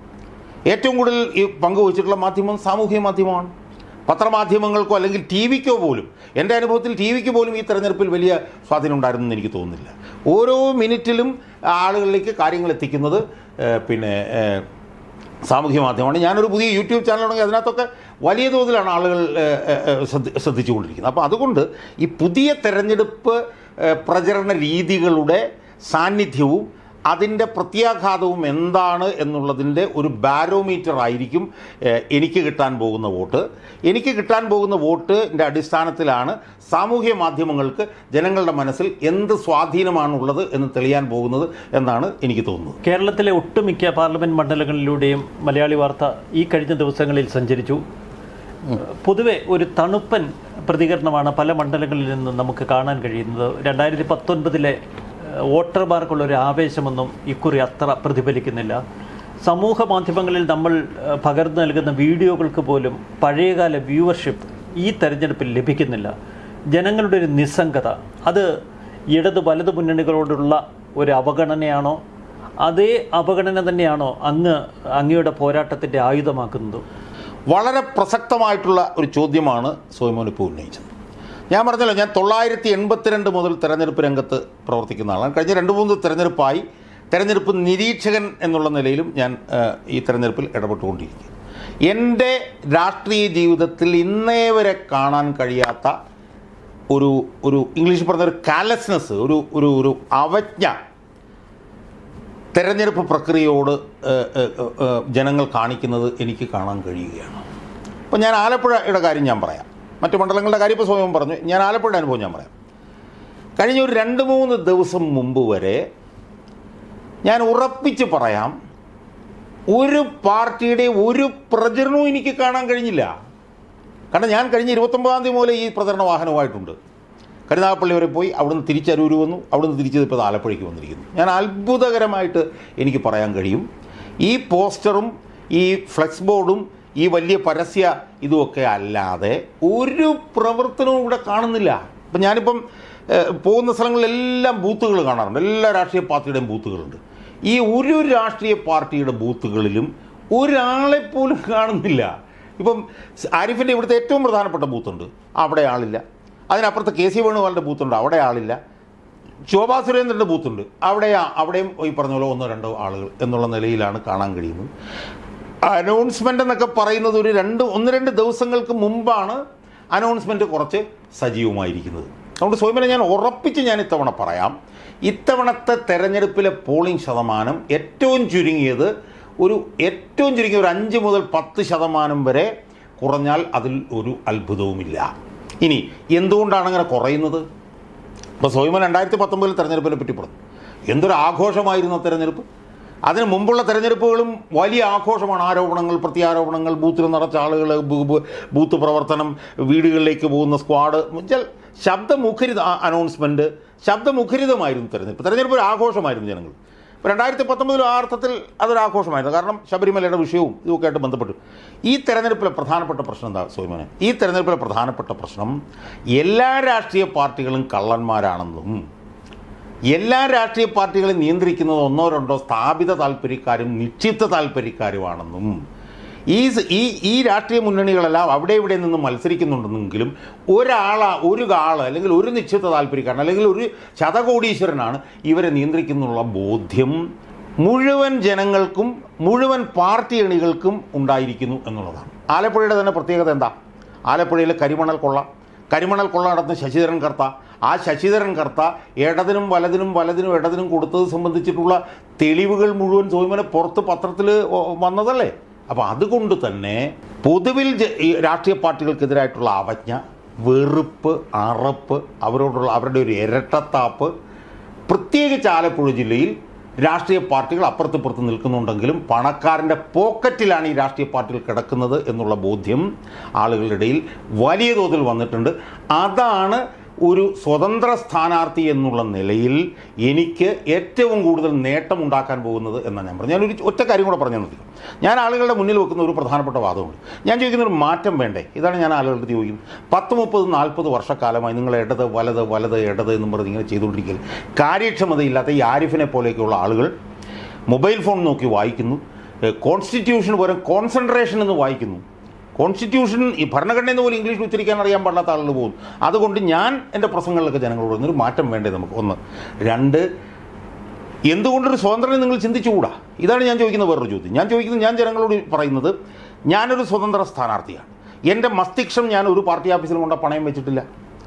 ഏറ്റവും കൂടുതൽ ഈ പങ്കുവഹിച്ചിട്ടുള്ള മാധ്യമം സാമൂഹ്യ മാധ്യമമാണ് പത്രമാധ്യമങ്ങൾക്കോ അല്ലെങ്കിൽ ടി വിക്കോ പോലും എൻ്റെ അനുഭവത്തിൽ ടി വിക്ക് പോലും ഈ തെരഞ്ഞെടുപ്പിൽ വലിയ സ്വാധീനം ഉണ്ടായിരുന്നു എന്ന് എനിക്ക് തോന്നുന്നില്ല ഓരോ മിനിറ്റിലും ആളുകളിലേക്ക് കാര്യങ്ങൾ എത്തിക്കുന്നത് ഏഹ്, പിന്നെ ഏഹ്, സാമൂഹ്യ മാധ്യമമാണ് ഞാനൊരു പുതിയ യൂട്യൂബ് ചാനൽ തുടങ്ങി അതിനകത്തൊക്കെ വലിയ തോതിലാണ് ആളുകൾ ഏഹ്, ഏഹ്, ശ്രദ്ധ ശ്രദ്ധിച്ചുകൊണ്ടിരിക്കുന്നത് അപ്പോൾ അതുകൊണ്ട് ഈ പുതിയ തെരഞ്ഞെടുപ്പ് ഏഹ്, പ്രചരണ രീതികളുടെ സാന്നിധ്യവും അതിൻ്റെ പ്രത്യാഘാതവും എന്താണ് എന്നുള്ളതിൻ്റെ ഒരു ബാരോമീറ്റർ ആയിരിക്കും ഏഹ്, എനിക്ക് കിട്ടാൻ പോകുന്ന വോട്ട് എനിക്ക് കിട്ടാൻ പോകുന്ന വോട്ടിൻ്റെ അടിസ്ഥാനത്തിലാണ് സാമൂഹ്യ മാധ്യമങ്ങൾക്ക് ജനങ്ങളുടെ മനസ്സിൽ എന്ത് സ്വാധീനമാണുള്ളത് എന്ന് തെളിയാൻ പോകുന്നത് എന്നാണ് എനിക്ക് തോന്നുന്നത് കേരളത്തിലെ ഒട്ടുമിക്ക പാർലമെന്റ് മണ്ഡലങ്ങളിലൂടെയും മലയാളി വാർത്ത ഈ കഴിഞ്ഞ ദിവസങ്ങളിൽ സഞ്ചരിച്ചു പൊതുവെ ഒരു തണുപ്പൻ പ്രതികരണമാണ് പല മണ്ഡലങ്ങളിൽ നിന്നും നമുക്ക് കാണാൻ കഴിയുന്നത് രണ്ടായിരത്തി പത്തൊൻപതിലെ വോട്ടർമാർക്കുള്ള ഒരു ആവേശമൊന്നും ഇക്കുറി അത്ര പ്രതിഫലിക്കുന്നില്ല സമൂഹ മാധ്യമങ്ങളിൽ നമ്മൾ ഏഹ്, പകർന്നു നൽകുന്ന വീഡിയോകൾക്ക് പോലും പഴയകാല വ്യൂവർഷിപ്പ് ഈ തെരഞ്ഞെടുപ്പിൽ ലഭിക്കുന്നില്ല ജനങ്ങളുടെ ഒരു നിസ്സംഗത അത് ഇടത് വലത് മുന്നണികളോടുള്ള ഒരു അവഗണനയാണോ അതേ അവഗണന തന്നെയാണോ അങ്ങ് അങ്ങയുടെ പോരാട്ടത്തിൻ്റെ ആയുധമാക്കുന്നത് വളരെ പ്രസക്തമായിട്ടുള്ള ഒരു ചോദ്യമാണ് സോയ്മോൻ ഇപ്പോൾ ഉന്നയിച്ചത് ഞാൻ പറഞ്ഞല്ലോ ഞാൻ തൊള്ളായിരത്തി എൺപത്തിരണ്ട് മുതൽ തെരഞ്ഞെടുപ്പ് രംഗത്ത് പ്രവർത്തിക്കുന്ന ആളാണ് കഴിഞ്ഞ രണ്ട് മൂന്ന് തെരഞ്ഞെടുപ്പായി തെരഞ്ഞെടുപ്പ് നിരീക്ഷകൻ എന്നുള്ള നിലയിലും ഞാൻ ഏഹ്, ഈ തെരഞ്ഞെടുപ്പിൽ ഇടപെട്ടുകൊണ്ടിരിക്കും എൻ്റെ രാഷ്ട്രീയ ജീവിതത്തിൽ ഇന്നേ വരെ കാണാൻ കഴിയാത്ത ഒരു ഒരു ഇംഗ്ലീഷിൽ പറഞ്ഞ ഒരു കാലസ്നെസ് ഒരു ഒരു ഒരു അവജ്ഞ തെരഞ്ഞെടുപ്പ് പ്രക്രിയയോട് ഏഹ്, ഏഹ്, ഏഹ്, ജനങ്ങൾ കാണിക്കുന്നത് എനിക്ക് കാണാൻ കഴിയുകയാണ് അപ്പോൾ ഞാൻ ആലപ്പുഴയുടെ കാര്യം ഞാൻ പറയാം മറ്റു മണ്ഡലങ്ങളുടെ കാര്യം ഇപ്പോൾ സ്വയം പറഞ്ഞു ഞാൻ ആലപ്പുഴയുടെ അനുഭവം ഞാൻ പറയാം കഴിഞ്ഞ ഒരു രണ്ട് മൂന്ന് ദിവസം മുമ്പ് വരെ ഞാൻ ഉറപ്പിച്ച് പറയാം ഒരു പാർട്ടിയുടെ ഒരു പ്രചരണവും എനിക്ക് കാണാൻ കഴിഞ്ഞില്ല കാരണം ഞാൻ കഴിഞ്ഞ ഇരുപത്തൊമ്പതാം തീയതി മുതൽ ഈ പ്രചരണ വാഹനവുമായിട്ടുണ്ട് കരുനാഗപ്പള്ളി വരെ പോയി അവിടുന്ന് തിരിച്ചരൂര് വന്നു അവിടുന്ന് തിരിച്ചത് ഇപ്പോൾ ആലപ്പുഴയ്ക്ക് വന്നിരിക്കുന്നു ഞാൻ അത്ഭുതകരമായിട്ട് എനിക്ക് പറയാൻ കഴിയും ഈ പോസ്റ്ററും ഈ ഫ്ലെക്സ് ബോർഡും ഈ വലിയ പരസ്യ ഇതുമൊക്കെ അല്ലാതെ ഒരു പ്രവർത്തനവും ഇവിടെ കാണുന്നില്ല ഇപ്പം ഞാനിപ്പം ഏഹ്, പോകുന്ന സ്ഥലങ്ങളിലെല്ലാം ബൂത്തുകൾ കാണാറുണ്ട് എല്ലാ രാഷ്ട്രീയ പാർട്ടിയുടെയും ബൂത്തുകളുണ്ട് ഈ ഒരു രാഷ്ട്രീയ പാർട്ടിയുടെ ബൂത്തുകളിലും ഒരാളെപ്പോലും കാണുന്നില്ല ഇപ്പം ആരിഫിൻ്റെ ഇവിടുത്തെ ഏറ്റവും പ്രധാനപ്പെട്ട ബൂത്തുണ്ട് അവിടെ ആളില്ല അതിനപ്പുറത്ത് കെ സി വേണുഗോപാലിൻ്റെ ബൂത്തുണ്ട് അവിടെ ആളില്ല ശോഭാ സുരേന്ദ്രൻ്റെ ബൂത്തുണ്ട് അവിടെ അവിടെയും ഈ പറഞ്ഞ പോലെ ഒന്നോ രണ്ടോ ആളുകൾ എന്നുള്ള നിലയിലാണ് കാണാൻ കഴിയുന്നത് അനൗൺസ്മെൻ്റ് എന്നൊക്കെ പറയുന്നത് ഒരു രണ്ട് ഒന്ന് രണ്ട് ദിവസങ്ങൾക്ക് മുമ്പാണ് അനൗൺസ്മെൻറ്റ് കുറച്ച് സജീവമായിരിക്കുന്നത് അതുകൊണ്ട് സ്വയമനെ ഞാൻ ഉറപ്പിച്ച് ഞാൻ ഇത്തവണ പറയാം ഇത്തവണത്തെ തെരഞ്ഞെടുപ്പിലെ പോളിംഗ് ശതമാനം ഏറ്റവും ചുരുങ്ങിയത് ഒരു ഏറ്റവും ചുരുങ്ങിയ ഒരു അഞ്ച് മുതൽ പത്ത് ശതമാനം വരെ കുറഞ്ഞാൽ അതിൽ ഒരു അത്ഭുതവുമില്ല ഇനി എന്തുകൊണ്ടാണ് അങ്ങനെ കുറയുന്നത് ഇപ്പോൾ സ്വയമൻ രണ്ടായിരത്തി പത്തൊമ്പതിൽ തെരഞ്ഞെടുപ്പിനെ പറ്റി പറഞ്ഞു എന്തൊരു ആഘോഷമായിരുന്നു ആ തെരഞ്ഞെടുപ്പ് അതിന് മുമ്പുള്ള തെരഞ്ഞെടുപ്പുകളും വലിയ ആഘോഷമാണ് ആരോപണങ്ങൾ പ്രത്യാരോപണങ്ങൾ ബൂത്തിൽ നിറച്ച ആളുകൾ ബൂ- ബൂ- ബൂത്ത് പ്രവർത്തനം വീടുകളിലേക്ക് പോകുന്ന സ്ക്വാഡ് എന്നുവെച്ചാൽ ശബ്ദമുഖരിത അനൗൺസ്മെൻറ്റ് ശബ്ദമുഖരിതമായിരുന്നു തെരഞ്ഞെടുപ്പ് തെരഞ്ഞെടുപ്പ് ഒരു ആഘോഷമായിരുന്നു ജനങ്ങൾ ഇപ്പോൾ രണ്ടായിരത്തി പത്തൊമ്പതിലും ആ അർത്ഥത്തിൽ അതൊരു ആഘോഷമായിരുന്നു കാരണം ശബരിമലയുടെ വിഷയവും ഇതൊക്കെ ആയിട്ട് ബന്ധപ്പെട്ടു ഈ തെരഞ്ഞെടുപ്പിലെ പ്രധാനപ്പെട്ട പ്രശ്നം എന്താ സോയ്മോനെ ഈ തെരഞ്ഞെടുപ്പിലെ പ്രധാനപ്പെട്ട പ്രശ്നം എല്ലാ രാഷ്ട്രീയ പാർട്ടികളും കള്ളന്മാരാണെന്നും എല്ലാ രാഷ്ട്രീയ പാർട്ടികളെ നിയന്ത്രിക്കുന്നത് ഒന്നോ രണ്ടോ സ്ഥാപിത താല്പര്യക്കാരും നിക്ഷിപ്ത താല്പര്യക്കാരുമാണെന്നും ഈ സ- ഈ ഈ രാഷ്ട്രീയ മുന്നണികളെല്ലാം അവിടെ ഇവിടെ നിന്ന് മത്സരിക്കുന്നുണ്ടെന്നെങ്കിലും ഒരാള ഒരു ആൾ അല്ലെങ്കിൽ ഒരു നിശ്ചിത താല്പര്യക്കാരൻ അല്ലെങ്കിൽ ഒരു ശതകോടീശ്വരനാണ് ഇവരെ നിയന്ത്രിക്കുന്നുള്ള ബോധ്യം മുഴുവൻ ജനങ്ങൾക്കും മുഴുവൻ പാർട്ടി അണികൾക്കും ഉണ്ടായിരിക്കുന്നു എന്നുള്ളതാണ് ആലപ്പുഴയുടെ തന്നെ പ്രത്യേകത എന്താ ആലപ്പുഴയിലെ കരിമണൽ കൊള്ള കരിമണൽ കൊള്ള നടത്തുന്ന ശശിധരൻ കർത്ത ആ ശശിധരൻ കർത്ത ഇടതിനും വലതിനും വലതിനും ഇടതിനും കൊടുത്തത് സംബന്ധിച്ചിട്ടുള്ള തെളിവുകൾ മുഴുവൻ സോയ്മനെ പുറത്ത് പത്രത്തിൽ വന്നതല്ലേ അപ്പോൾ അതുകൊണ്ട് തന്നെ പൊതുവിൽ ജ- ഈ രാഷ്ട്രീയ പാർട്ടികൾക്കെതിരായിട്ടുള്ള അവജ്ഞ വെറുപ്പ് അറപ്പ് അവരോടുള്ള അവരുടെ ഒരു ഇരട്ടത്താപ്പ് പ്രത്യേകിച്ച് ആലപ്പുഴ ജില്ലയിൽ രാഷ്ട്രീയ പാർട്ടികൾ അപ്പുറത്തിപ്പുറത്ത് നിൽക്കുന്നുണ്ടെങ്കിലും പണക്കാരൻ്റെ പോക്കറ്റിലാണ് ഈ രാഷ്ട്രീയ പാർട്ടികൾ കിടക്കുന്നത് എന്നുള്ള ബോധ്യം ആളുകളുടെ ഇടയിൽ വലിയ തോതിൽ വന്നിട്ടുണ്ട് അതാണ് ഒരു സ്വതന്ത്ര സ്ഥാനാർത്ഥി എന്നുള്ള നിലയിൽ എനിക്ക് ഏറ്റവും കൂടുതൽ നേട്ടമുണ്ടാക്കാൻ പോകുന്നത് എന്നാണ് ഞാൻ പറഞ്ഞത് ഞാനൊരു ഒറ്റ കാര്യം കൂടെ പറഞ്ഞു നിർത്തി ഞാൻ ആളുകളുടെ മുന്നിൽ വെക്കുന്ന ഒരു പ്രധാനപ്പെട്ട വാദമുണ്ട് ഞാൻ ചോദിക്കുന്ന ഒരു മാറ്റം വേണ്ടേ ഇതാണ് ഞാൻ ആളുകളുടെ അടുത്ത് ചോദിക്കുന്നത് പത്ത് മുപ്പത് നാൽപ്പത് വർഷക്കാലമായി നിങ്ങൾ ഇടത് വലത് വലത് ഇടത് എന്നും പറഞ്ഞ് ഇങ്ങനെ ചെയ്തുകൊണ്ടിരിക്കൽ കാര്യക്ഷമതയില്ലാത്ത ഈ ആരിഫിനെ പോലെയൊക്കെയുള്ള ആളുകൾ മൊബൈൽ ഫോൺ നോക്കി വായിക്കുന്നു കോൺസ്റ്റിറ്റ്യൂഷൻ പകരം കോൺസെൻട്രേഷൻ എന്ന് വായിക്കുന്നു കോൺസ്റ്റിറ്റ്യൂഷൻ ഈ ഭരണഘടന എന്ന് പോലും ഇംഗ്ലീഷിൽ ഉച്ചരിക്കാൻ അറിയാൻ പാടാത്ത ആളുകൾ പോകും അതുകൊണ്ട് ഞാൻ എൻ്റെ പ്രസംഗങ്ങളിലൊക്കെ ജനങ്ങളോട് പറയുന്നു, ഒരു മാറ്റം വേണ്ടേ നമുക്ക് ഒന്ന് രണ്ട് എന്തുകൊണ്ടൊരു സ്വാതന്ത്ര്യം നിങ്ങൾ ചിന്തിച്ചുകൂടാ ഇതാണ് ഞാൻ ചോദിക്കുന്ന വേറൊരു ചോദ്യം ഞാൻ ചോദിക്കുന്നത് ഞാൻ ജനങ്ങളോട് പറയുന്നത് ഞാനൊരു സ്വതന്ത്ര സ്ഥാനാർത്ഥിയാണ് എൻ്റെ മസ്തിഷ്കം ഞാൻ ഒരു പാർട്ടി ഓഫീസിലും കൊണ്ട് പണയം വെച്ചിട്ടില്ല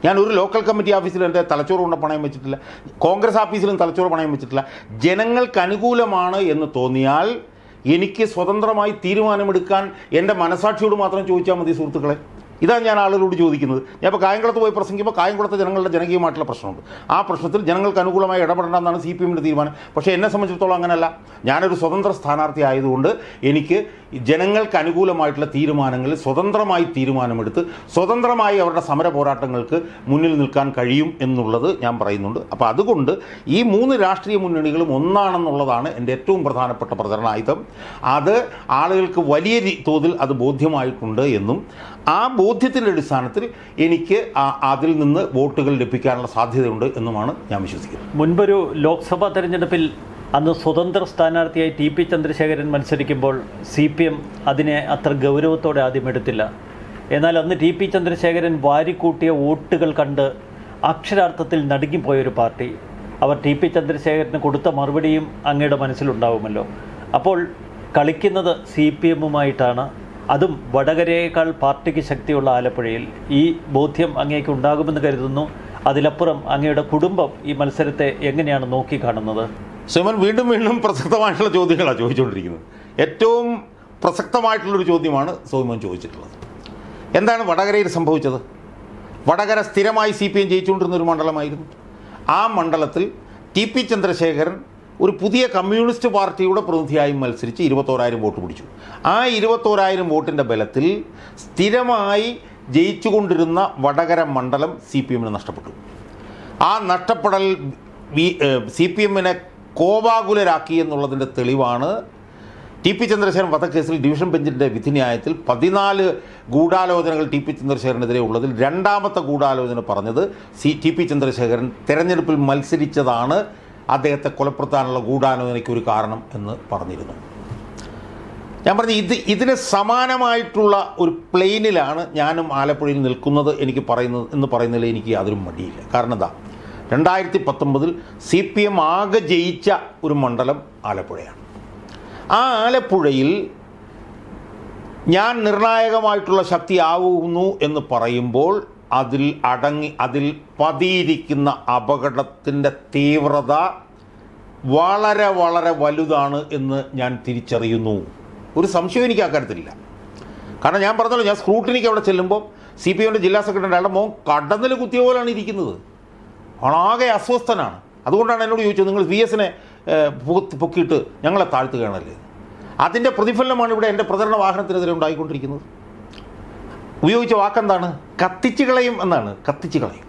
ഞാൻ ഒരു ലോക്കൽ കമ്മിറ്റി ഓഫീസിൽ എൻ്റെ തലച്ചോറ് കൊണ്ട് പണയം വെച്ചിട്ടില്ല കോൺഗ്രസ് ഓഫീസിലും തലച്ചോറ് പണയം വെച്ചിട്ടില്ല ജനങ്ങൾക്ക് അനുകൂലമാണ് എന്ന് തോന്നിയാൽ എനിക്ക് സ്വതന്ത്രമായി തീരുമാനമെടുക്കാൻ എൻ്റെ മനസാക്ഷിയോട് മാത്രം ചോദിച്ചാൽ മതി സുഹൃത്തുക്കളെ ഇതാണ് ഞാൻ ആളുകളോട് ചോദിക്കുന്നത് ഞാൻ ഇപ്പോൾ കായംകുളത്ത് പോയി പ്രസംഗിക്കുമ്പോൾ കായംകുളത്തെ ജനങ്ങളുടെ ജനകീയമായിട്ടുള്ള പ്രശ്നമുണ്ട് ആ പ്രശ്നത്തിൽ ജനങ്ങൾക്ക് അനുകൂലമായി ഇടപെടണമെന്നാണ് സി പി എമ്മിൻ്റെ തീരുമാനം പക്ഷേ എന്നെ സംബന്ധിച്ചിടത്തോളം അങ്ങനെയല്ല ഞാനൊരു സ്വതന്ത്ര സ്ഥാനാർത്ഥി ആയതുകൊണ്ട് എനിക്ക് ജനങ്ങൾക്ക് അനുകൂലമായിട്ടുള്ള തീരുമാനങ്ങളിൽ സ്വതന്ത്രമായി തീരുമാനമെടുത്ത് സ്വതന്ത്രമായി അവരുടെ സമര പോരാട്ടങ്ങൾക്ക് മുന്നിൽ നിൽക്കാൻ കഴിയും എന്നുള്ളത് ഞാൻ പറയുന്നുണ്ട് അപ്പോൾ അതുകൊണ്ട് ഈ മൂന്ന് രാഷ്ട്രീയ മുന്നണികളും ഒന്നാണെന്നുള്ളതാണ് എൻ്റെ ഏറ്റവും പ്രധാനപ്പെട്ട പ്രചരണായുധം അത് ആളുകൾക്ക് വലിയ രീ- തോതിൽ അത് ബോധ്യമായിട്ടുണ്ട് എന്നും ആ ബോധ്യത്തിൻ്റെ അടിസ്ഥാനത്തിൽ എനിക്ക് ആ- അതിൽ നിന്ന് വോട്ടുകൾ ലഭിക്കാനുള്ള സാധ്യതയുണ്ട് എന്നുമാണ് ഞാൻ വിശ്വസിക്കുന്നത് മുൻപൊരു ലോക്സഭാ തെരഞ്ഞെടുപ്പിൽ അന്ന് സ്വതന്ത്ര സ്ഥാനാർത്ഥിയായി ടി പി ചന്ദ്രശേഖരൻ മത്സരിക്കുമ്പോൾ സി പി എം അതിനെ അത്ര ഗൗരവത്തോടെ ആദ്യം എടുത്തില്ല എന്നാൽ അന്ന് ടി പി ചന്ദ്രശേഖരൻ വാരിക്കൂട്ടിയ വോട്ടുകൾ കണ്ട് അക്ഷരാർത്ഥത്തിൽ നടുങ്ങിപ്പോയ ഒരു പാർട്ടി അവർ ടി പി ചന്ദ്രശേഖരന് കൊടുത്ത മറുപടിയും അങ്ങയുടെ മനസ്സിലുണ്ടാവുമല്ലോ അപ്പോൾ കളിക്കുന്നത് സി പി എമ്മുമായിട്ടാണ് അതും വടകരയേക്കാൾ പാർട്ടിക്ക് ശക്തിയുള്ള ആലപ്പുഴയിൽ ഈ ബോധ്യം അങ്ങേക്ക് ഉണ്ടാകുമെന്ന് കരുതുന്നു അതിലപ്പുറം അങ്ങയുടെ കുടുംബം ഈ മത്സരത്തെ എങ്ങനെയാണ് നോക്കിക്കാണുന്നത് സുമൻ വീണ്ടും വീണ്ടും പ്രസക്തമായിട്ടുള്ള ചോദ്യങ്ങളാണ് ചോദിച്ചുകൊണ്ടിരിക്കുന്നത് ഏറ്റവും പ്രസക്തമായിട്ടുള്ളൊരു ചോദ്യമാണ് സോമൻ ചോദിച്ചിട്ടുള്ളത് എന്താണ് വടകരയിൽ സംഭവിച്ചത് വടകര സ്ഥിരമായി സി പി എം ജയിച്ചുകൊണ്ടിരുന്ന ഒരു മണ്ഡലമായിരുന്നു ആ മണ്ഡലത്തിൽ ടി പി ചന്ദ്രശേഖരൻ ഒരു പുതിയ കമ്മ്യൂണിസ്റ്റ് പാർട്ടിയുടെ പ്രതിനിധിയായി മത്സരിച്ച് ഇരുപത്തോരായിരം വോട്ട് പിടിച്ചു ആ ഇരുപത്തോരായിരം വോട്ടിൻ്റെ ബലത്തിൽ സ്ഥിരമായി ജയിച്ചുകൊണ്ടിരുന്ന വടകര മണ്ഡലം സി പി എമ്മിന് നഷ്ടപ്പെട്ടു ആ നഷ്ടപ്പെടൽ സി പി എമ്മിനെ കോപാകുലരാക്കി എന്നുള്ളതിൻ്റെ തെളിവാണ് ടി പി ചന്ദ്രശേഖരൻ വധക്കേസിൽ ഡിവിഷൻ ബെഞ്ചിൻ്റെ വിധിന്യായത്തിൽ പതിനാല് ഗൂഢാലോചനകൾ ടി പി ചന്ദ്രശേഖരനെതിരെ ഉള്ളതിൽ രണ്ടാമത്തെ ഗൂഢാലോചന പറഞ്ഞത് സി ടി പി ചന്ദ്രശേഖരൻ തെരഞ്ഞെടുപ്പിൽ മത്സരിച്ചതാണ് അദ്ദേഹത്തെ കൊലപ്പെടുത്താനുള്ള ഗൂഢാലോചനയ്ക്ക് ഒരു കാരണം എന്ന് പറഞ്ഞിരുന്നു ഞാൻ പറഞ്ഞു ഇത് ഇതിന് സമാനമായിട്ടുള്ള ഒരു പ്ലെയിനിലാണ് ഞാനും ആലപ്പുഴയിൽ നിൽക്കുന്നത് എനിക്ക് പറയുന്നത് എന്ന് പറയുന്നതിൽ എനിക്ക് യാതൊരു മടിയില്ല കാരണം എന്താ രണ്ടായിരത്തി പത്തൊമ്പതിൽ സി പി എം ആകെ ജയിച്ച ഒരു മണ്ഡലം ആലപ്പുഴയാണ് ആ ആലപ്പുഴയിൽ ഞാൻ നിർണായകമായിട്ടുള്ള ശക്തിയാവുന്നു എന്ന് പറയുമ്പോൾ അതിൽ അടങ്ങി അതിൽ പതിയിരിക്കുന്ന അപകടത്തിൻ്റെ തീവ്രത വളരെ വളരെ വലുതാണ് എന്ന് ഞാൻ തിരിച്ചറിയുന്നു ഒരു സംശയം എനിക്ക് അക്കാര്യത്തിലില്ല കാരണം ഞാൻ പറഞ്ഞല്ലോ ഞാൻ സ്ക്രൂട്ടിനിക്ക് അവിടെ ചെല്ലുമ്പോൾ സി പി എമ്മിൻ്റെ ജില്ലാ സെക്രട്ടറി അയാളുടെ മോൻ കടന്നിൽ കുത്തിയ പോലെയാണ് ഇരിക്കുന്നത് ആകെ അസ്വസ്ഥനാണ് അതുകൊണ്ടാണ് എന്നോട് ചോദിച്ചത് നിങ്ങൾ വി എസിനെ പൊക്കിയിട്ട് ഞങ്ങളെ താഴ്ത്തുകയാണല്ലേ അതിൻ്റെ പ്രതിഫലനമാണ് ഇവിടെ എൻ്റെ പ്രചരണ വാഹനത്തിനെതിരെ ഉണ്ടായിക്കൊണ്ടിരിക്കുന്നത് ഉപയോഗിച്ച വാക്കെന്താണ് കത്തിച്ച് കളയും എന്നാണ് കത്തിച്ച് കളയും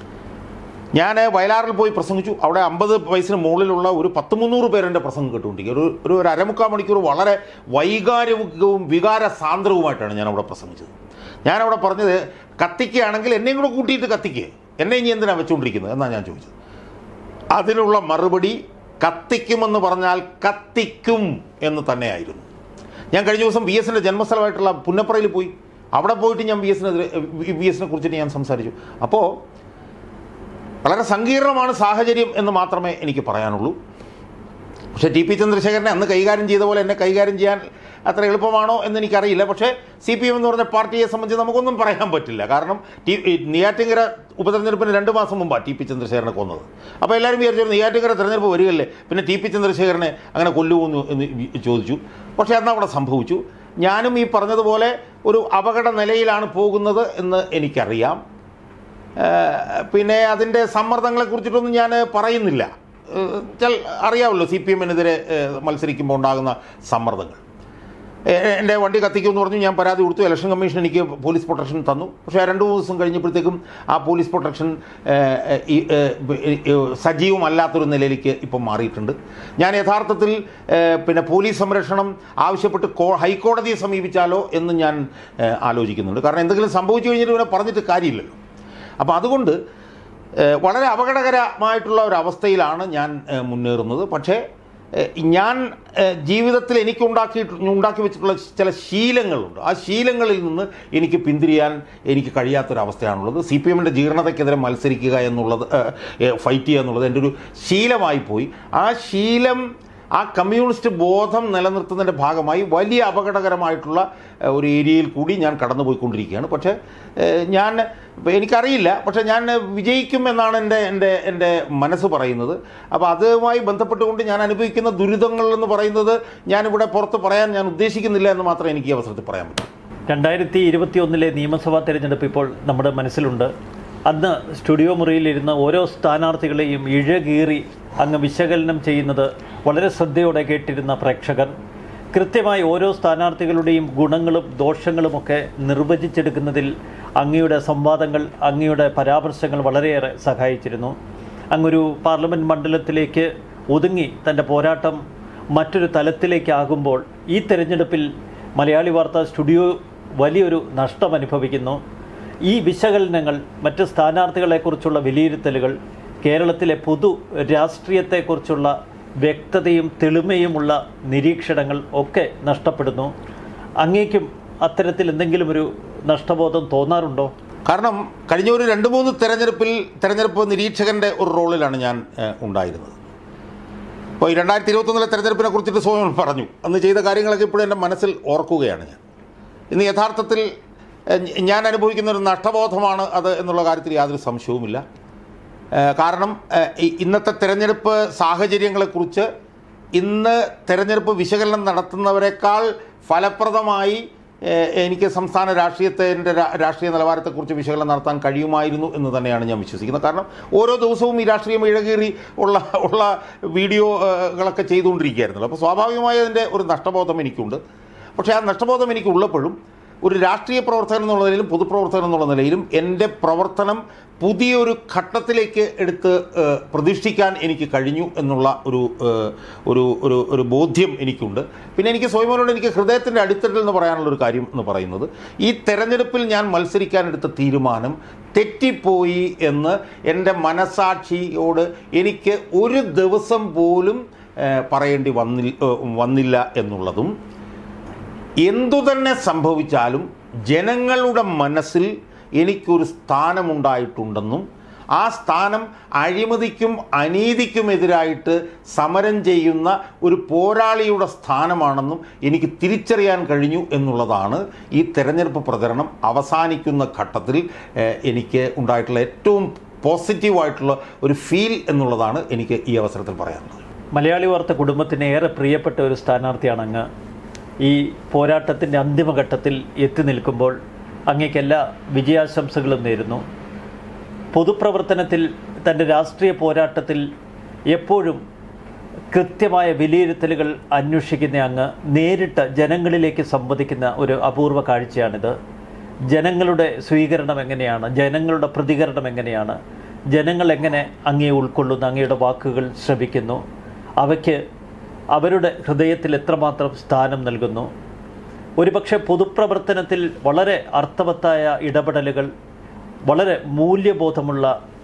ഞാൻ വയലാറിൽ പോയി പ്രസംഗിച്ചു അവിടെ അമ്പത് വയസ്സിന് മുകളിലുള്ള ഒരു പത്ത് മുന്നൂറ് പേരെൻ്റെ പ്രസംഗം കേട്ടുകൊണ്ടിരിക്കുക ഒരു ഒരു ഒരു അരമുക്കാൽ മണിക്കൂർ വളരെ വൈകാരികവും വികാര സാന്ദ്രവുമായിട്ടാണ് ഞാൻ അവിടെ പ്രസംഗിച്ചത് ഞാനവിടെ പറഞ്ഞത് കത്തിക്കുകയാണെങ്കിൽ എന്നെയും കൂടെ കൂട്ടിയിട്ട് കത്തിക്കുക എന്നെ ഇനി എന്തിനാണ് വെച്ചുകൊണ്ടിരിക്കുന്നത് എന്നാണ് ഞാൻ ചോദിച്ചത് അതിനുള്ള മറുപടി കത്തിക്കുമെന്ന് പറഞ്ഞാൽ കത്തിക്കും എന്ന് തന്നെയായിരുന്നു ഞാൻ കഴിഞ്ഞ ദിവസം വി എസിൻ്റെ ജന്മസ്ഥലമായിട്ടുള്ള പുന്നപ്പറയിൽ പോയി അവിടെ പോയിട്ട് ഞാൻ വി എസിനെതിരെ വി എസിനെ കുറിച്ചിട്ട് ഞാൻ സംസാരിച്ചു അപ്പോൾ വളരെ സങ്കീർണമാണ് സാഹചര്യം എന്ന് മാത്രമേ എനിക്ക് പറയാനുള്ളൂ പക്ഷേ ടി പി ചന്ദ്രശേഖരനെ അന്ന് കൈകാര്യം ചെയ്ത പോലെ എന്നെ കൈകാര്യം ചെയ്യാൻ അത്ര എളുപ്പമാണോ എന്ന് എനിക്കറിയില്ല പക്ഷേ സി പി എം എന്ന് പറഞ്ഞ പാർട്ടിയെ സംബന്ധിച്ച് നമുക്കൊന്നും പറയാൻ പറ്റില്ല കാരണം ടി ഈ നെയ്യാറ്റിങ്കര ഉപതെരഞ്ഞെടുപ്പിന് രണ്ട് മാസം മുമ്പാണ് ടി പി ചന്ദ്രശേഖരനെ കൊന്നത് അപ്പോൾ എല്ലാവരും വിചാരിച്ചു നെയ്യാറ്റിങ്കര തെരഞ്ഞെടുപ്പ് വരികയല്ലേ പിന്നെ ടി പി ചന്ദ്രശേഖരനെ അങ്ങനെ കൊല്ലുമെന്ന് എന്ന് വി- ചോദിച്ചു പക്ഷേ അന്ന് അവിടെ സംഭവിച്ചു ഞാനും ഈ പറഞ്ഞതുപോലെ ഒരു അപകട നിലയിലാണ് പോകുന്നത് എന്ന് എനിക്കറിയാം ഏഹ് പിന്നെ അതിൻ്റെ സമ്മർദ്ദങ്ങളെ കുറിച്ചിട്ടൊന്നും ഞാൻ പറയുന്നില്ല ഏഹ് ചൽ അറിയാമല്ലോ സി പി എമ്മിനെതിരെ മത്സരിക്കുമ്പോൾ ഉണ്ടാകുന്ന സമ്മർദ്ദങ്ങൾ ഏഹ് എൻ്റെ വണ്ടി കത്തിക്കുമെന്ന് പറഞ്ഞു ഞാൻ പരാതി കൊടുത്തു ഇലക്ഷൻ കമ്മീഷൻ എനിക്ക് പോലീസ് പ്രൊട്ടക്ഷൻ തന്നു പക്ഷേ ആ രണ്ട് മൂന്ന് ദിവസം കഴിഞ്ഞപ്പോഴത്തേക്കും ആ പോലീസ് പ്രൊട്ടക്ഷൻ ഏഹ്, ഈ, ഏഹ്, ഏഹ്, സജീവമല്ലാത്തൊരു നിലയിലേക്ക് ഇപ്പം മാറിയിട്ടുണ്ട് ഞാൻ യഥാർത്ഥത്തിൽ ഏഹ്, പിന്നെ പോലീസ് സംരക്ഷണം ആവശ്യപ്പെട്ട് കോ ഹൈക്കോടതിയെ സമീപിച്ചാലോ എന്ന് ഞാൻ ഏഹ്, ആലോചിക്കുന്നുണ്ട് കാരണം എന്തെങ്കിലും സംഭവിച്ചു കഴിഞ്ഞിട്ട് ഇവരെ പറഞ്ഞിട്ട് കാര്യമില്ലല്ലോ അപ്പോൾ അതുകൊണ്ട് ഏഹ്, വളരെ അപകടകരമായിട്ടുള്ള ഒരു അവസ്ഥയിലാണ് ഞാൻ ഏഹ്, മുന്നേറുന്നത് പക്ഷേ ഏഹ്, ഞാൻ ഏഹ്, ജീവിതത്തിൽ എനിക്ക് ഉണ്ടാക്കിയിട്ട് ഉണ്ടാക്കി വെച്ചിട്ടുള്ള ചില ശീലങ്ങളുണ്ട് ആ ശീലങ്ങളിൽ നിന്ന് എനിക്ക് പിന്തിരിയാൻ എനിക്ക് കഴിയാത്തൊരവസ്ഥയാണുള്ളത് സി പി എമ്മിൻ്റെ ജീർണതയ്ക്കെതിരെ മത്സരിക്കുക എന്നുള്ളത് ഏഹ്, ഏഹ്, ഫൈറ്റ് ചെയ്യുക എന്നുള്ളത് എൻ്റെ ഒരു ശീലമായി പോയി ആ ശീലം ആ കമ്മ്യൂണിസ്റ്റ് ബോധം നിലനിർത്തുന്നതിൻ്റെ ഭാഗമായി വലിയ അപകടകരമായിട്ടുള്ള ഏഹ്, ഒരു ഏരിയയിൽ കൂടി ഞാൻ കടന്നുപോയിക്കൊണ്ടിരിക്കുകയാണ് പക്ഷേ ഏഹ്, ഞാൻ ഇപ്പം എനിക്കറിയില്ല പക്ഷേ ഞാൻ വിജയിക്കും എന്നാണ് എൻ്റെ എൻ്റെ എൻ്റെ മനസ്സ് പറയുന്നത് അപ്പോൾ അതുമായി ബന്ധപ്പെട്ടുകൊണ്ട് ഞാൻ അനുഭവിക്കുന്ന ദുരിതങ്ങൾ എന്ന് പറയുന്നത് ഞാനിവിടെ പുറത്ത് പറയാൻ ഞാൻ ഉദ്ദേശിക്കുന്നില്ല എന്ന് മാത്രമേ എനിക്ക് ഈ അവസരത്തിൽ പറയാൻ പറ്റൂ രണ്ടായിരത്തി ഇരുപത്തി ഒന്നിലെ നിയമസഭാ തെരഞ്ഞെടുപ്പ് ഇപ്പോൾ നമ്മുടെ മനസ്സിലുണ്ട് അന്ന് സ്റ്റുഡിയോ മുറിയിലിരുന്ന ഓരോ സ്ഥാനാർത്ഥികളെയും ഇഴകീറി അങ്ങ് വിശകലനം ചെയ്യുന്നത് വളരെ ശ്രദ്ധയോടെ കേട്ടിരുന്ന പ്രേക്ഷകർ കൃത്യമായി ഓരോ സ്ഥാനാർത്ഥികളുടെയും ഗുണങ്ങളും ദോഷങ്ങളുമൊക്കെ നിർവചിച്ചെടുക്കുന്നതിൽ അങ്ങയുടെ സംവാദങ്ങൾ അങ്ങയുടെ പരാമർശങ്ങൾ വളരെയേറെ സഹായിച്ചിരുന്നു അങ്ങൊരു പാർലമെൻറ്റ് മണ്ഡലത്തിലേക്ക് ഒതുങ്ങി തൻ്റെ പോരാട്ടം മറ്റൊരു തലത്തിലേക്കാകുമ്പോൾ ഈ തെരഞ്ഞെടുപ്പിൽ മലയാളി വാർത്ത സ്റ്റുഡിയോ വലിയൊരു നഷ്ടം അനുഭവിക്കുന്നു ഈ വിശകലനങ്ങൾ മറ്റ് സ്ഥാനാർത്ഥികളെക്കുറിച്ചുള്ള വിലയിരുത്തലുകൾ കേരളത്തിലെ പൊതു രാഷ്ട്രീയത്തെക്കുറിച്ചുള്ള വ്യക്തതയും തെളിമയുമുള്ള നിരീക്ഷണങ്ങൾ ഒക്കെ നഷ്ടപ്പെടുന്നു അങ്ങേക്കും അത്തരത്തിൽ എന്തെങ്കിലും ഒരു നഷ്ടബോധം തോന്നാറുണ്ടോ കാരണം കഴിഞ്ഞ ഒരു രണ്ട് മൂന്ന് തെരഞ്ഞെടുപ്പിൽ തെരഞ്ഞെടുപ്പ് നിരീക്ഷകൻ്റെ ഒരു റോളിലാണ് ഞാൻ ഏഹ്, ഉണ്ടായിരുന്നത് ഇപ്പോൾ ഈ രണ്ടായിരത്തി ഇരുപത്തൊന്നിലെ തെരഞ്ഞെടുപ്പിനെ കുറിച്ചിട്ട് സ്വയം പറഞ്ഞു അന്ന് ചെയ്ത കാര്യങ്ങളൊക്കെ ഇപ്പോഴും എൻ്റെ മനസ്സിൽ ഓർക്കുകയാണ് ഞാൻ ഇന്ന് യഥാർത്ഥത്തിൽ ഏഹ്, ഞാൻ അനുഭവിക്കുന്ന ഒരു നഷ്ടബോധമാണ് അത് എന്നുള്ള കാര്യത്തിൽ യാതൊരു സംശയവുമില്ല ഏഹ്, കാരണം ഏഹ്, ഈ ഇന്നത്തെ തെരഞ്ഞെടുപ്പ് സാഹചര്യങ്ങളെക്കുറിച്ച് ഇന്ന് തെരഞ്ഞെടുപ്പ് വിശകലനം നടത്തുന്നവരെക്കാൾ ഫലപ്രദമായി ഏഹ്, എനിക്ക് സംസ്ഥാന രാഷ്ട്രീയത്തിൻ്റെ രാഷ്ട്രീയ നിലവാരത്തെക്കുറിച്ച് വിശകലനം നടത്താൻ കഴിയുമായിരുന്നു എന്ന് തന്നെയാണ് ഞാൻ വിശ്വസിക്കുന്നത് കാരണം ഓരോ ദിവസവും ഈ രാഷ്ട്രീയം ഇഴകേറി ഉള്ള ഉള്ള വീഡിയോകളൊക്കെ ചെയ്തുകൊണ്ടിരിക്കുകയായിരുന്നല്ലോ അപ്പോൾ സ്വാഭാവികമായി അതിൻ്റെ ഒരു നഷ്ടബോധം എനിക്കുണ്ട് പക്ഷേ ആ നഷ്ടബോധം എനിക്കുള്ളപ്പോഴും ഒരു രാഷ്ട്രീയ പ്രവർത്തകൻ എന്നുള്ള നിലയിലും പൊതുപ്രവർത്തകൻ എന്നുള്ള നിലയിലും എൻ്റെ പ്രവർത്തനം പുതിയൊരു ഘട്ടത്തിലേക്ക് എടുത്ത് ഏഹ്, പ്രതിഷ്ഠിക്കാൻ എനിക്ക് കഴിഞ്ഞു എന്നുള്ള ഒരു ഏഹ്, ഒരു ഒരു ഒരു ബോധ്യം എനിക്കുണ്ട് പിന്നെ എനിക്ക് സ്വയമനോട് എനിക്ക് ഹൃദയത്തിൻ്റെ അടിത്തട്ടിൽ എന്ന് പറയാനുള്ള ഒരു കാര്യം എന്ന് പറയുന്നത് ഈ തെരഞ്ഞെടുപ്പിൽ ഞാൻ മത്സരിക്കാനെടുത്ത തീരുമാനം തെറ്റിപ്പോയി എന്ന് എൻ്റെ മനസാക്ഷിയോട് എനിക്ക് ഒരു ദിവസം പോലും ഏഹ്, പറയേണ്ടി വന്നില്ല വന്നില്ല എന്നുള്ളതും എന്തു തന്നെ സംഭവിച്ചാലും ജനങ്ങളുടെ മനസ്സിൽ എനിക്കൊരു സ്ഥാനമുണ്ടായിട്ടുണ്ടെന്നും ആ സ്ഥാനം അഴിമതിക്കും അനീതിക്കുമെതിരായിട്ട് സമരം ചെയ്യുന്ന ഒരു പോരാളിയുടെ സ്ഥാനമാണെന്നും എനിക്ക് തിരിച്ചറിയാൻ കഴിഞ്ഞു എന്നുള്ളതാണ് ഈ തെരഞ്ഞെടുപ്പ് പ്രചരണം അവസാനിക്കുന്ന ഘട്ടത്തിൽ ഏഹ്, എനിക്ക് ഉണ്ടായിട്ടുള്ള ഏറ്റവും പോസിറ്റീവായിട്ടുള്ള ഒരു ഫീൽ എന്നുള്ളതാണ് എനിക്ക് ഈ അവസരത്തിൽ പറയാനുള്ളത് മലയാളി വാർത്ത കുടുംബത്തിന് ഏറെ പ്രിയപ്പെട്ട ഒരു സ്ഥാനാർത്ഥിയാണ് അങ്ങ് ഈ പോരാട്ടത്തിൻ്റെ അന്തിമഘട്ടത്തിൽ എത്തി നിൽക്കുമ്പോൾ അങ്ങേക്ക് എല്ലാ വിജയാശംസകളും നേരുന്നു പൊതുപ്രവർത്തനത്തിൽ തൻ്റെ രാഷ്ട്രീയ പോരാട്ടത്തിൽ എപ്പോഴും കൃത്യമായ വിലയിരുത്തലുകൾ അന്വേഷിക്കുന്ന അങ്ങ് നേരിട്ട് ജനങ്ങളിലേക്ക് സംവദിക്കുന്ന ഒരു അപൂർവ കാഴ്ചയാണിത് ജനങ്ങളുടെ സ്വീകരണം എങ്ങനെയാണ് ജനങ്ങളുടെ പ്രതികരണം എങ്ങനെയാണ് ജനങ്ങൾ എങ്ങനെ അങ്ങയെ ഉൾക്കൊള്ളുന്നു അങ്ങയുടെ വാക്കുകൾ ശ്രവിക്കുന്നു അവയ്ക്ക് അവരുടെ ഹൃദയത്തിൽ എത്രമാത്രം സ്ഥാനം നൽകുന്നു ഒരുപക്ഷെ പൊതുപ്രവർത്തനത്തിൽ വളരെ അർത്ഥവത്തായ ഇടപെടലുകൾ വളരെ മൂല്യബോധമുള്ള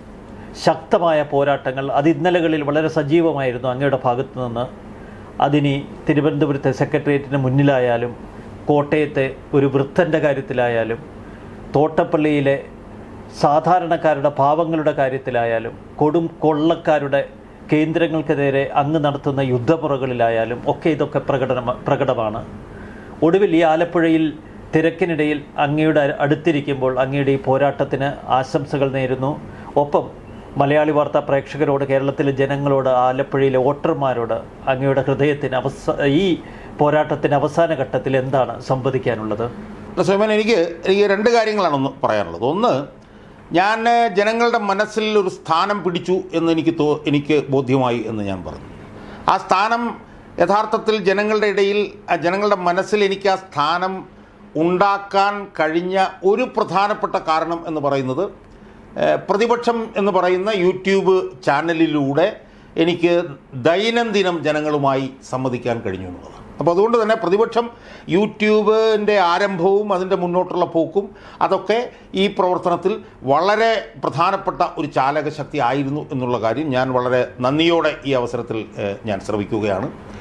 ശക്തമായ പോരാട്ടങ്ങൾ അത് ഇന്നലകളിൽ വളരെ സജീവമായിരുന്നു അങ്ങയുടെ ഭാഗത്തു നിന്ന് അതിനി തിരുവനന്തപുരത്തെ സെക്രട്ടേറിയറ്റിന് മുന്നിലായാലും കോട്ടയത്തെ ഒരു വൃദ്ധൻ്റെ കാര്യത്തിലായാലും തോട്ടപ്പള്ളിയിലെ സാധാരണക്കാരുടെ പാവങ്ങളുടെ കാര്യത്തിലായാലും കൊടും കൊള്ളക്കാരുടെ കേന്ദ്രങ്ങൾക്ക് നേരെ അങ്ങ് നടത്തുന്ന യുദ്ധമുറകളിലായാലും ഒക്കെ ഇതൊക്കെ പ്രകടന പ്രകടമാണ് ഒടുവിൽ ഈ ആലപ്പുഴയിൽ തിരക്കിനിടയിൽ അങ്ങയുടെ അടുത്തിരിക്കുമ്പോൾ അങ്ങയുടെ ഈ പോരാട്ടത്തിന് ആശംസകൾ നേരുന്നു ഒപ്പം മലയാളി വാർത്താ പ്രേക്ഷകരോട് കേരളത്തിലെ ജനങ്ങളോട് ആലപ്പുഴയിലെ വോട്ടർമാരോട് അങ്ങയുടെ ഹൃദയത്തിന് അവസ ഈ പോരാട്ടത്തിന് അവസാന ഘട്ടത്തിൽ എന്താണ് സംവദിക്കാനുള്ളത് സ്വയമൻ എനിക്ക് എനിക്ക് രണ്ട് കാര്യങ്ങളാണ് ഒന്ന് പറയാനുള്ളത് ഒന്ന് ഞാൻ ജനങ്ങളുടെ മനസ്സിൽ ഒരു സ്ഥാനം പിടിച്ചു എന്ന് എനിക്ക് തോ എനിക്ക് ബോധ്യമായി എന്ന് ഞാൻ പറഞ്ഞു ആ സ്ഥാനം യഥാർത്ഥത്തിൽ ജനങ്ങളുടെ ഇടയിൽ ആ ജനങ്ങളുടെ മനസ്സിൽ എനിക്ക് ആ സ്ഥാനം ഉണ്ടാക്കാൻ കഴിഞ്ഞ ഒരു പ്രധാനപ്പെട്ട കാരണം എന്ന് പറയുന്നത് ഏഹ്, പ്രതിപക്ഷം എന്ന് പറയുന്ന യൂട്യൂബ് ചാനലിലൂടെ എനിക്ക് ദൈനംദിനം ജനങ്ങളുമായി സംവദിക്കാൻ കഴിഞ്ഞു എന്നുള്ളതാണ് അപ്പോൾ അതുകൊണ്ട് തന്നെ പ്രതിപക്ഷം യൂട്യൂബിൻ്റെ ആരംഭവും അതിൻ്റെ മുന്നോട്ടുള്ള പോക്കും അതൊക്കെ ഈ പ്രവർത്തനത്തിൽ വളരെ പ്രധാനപ്പെട്ട ഒരു ചാലകശക്തി ആയിരുന്നു എന്നുള്ള കാര്യം ഞാൻ വളരെ നന്ദിയോടെ ഈ അവസരത്തിൽ ഏഹ്, ഞാൻ ശ്രമിക്കുകയാണ്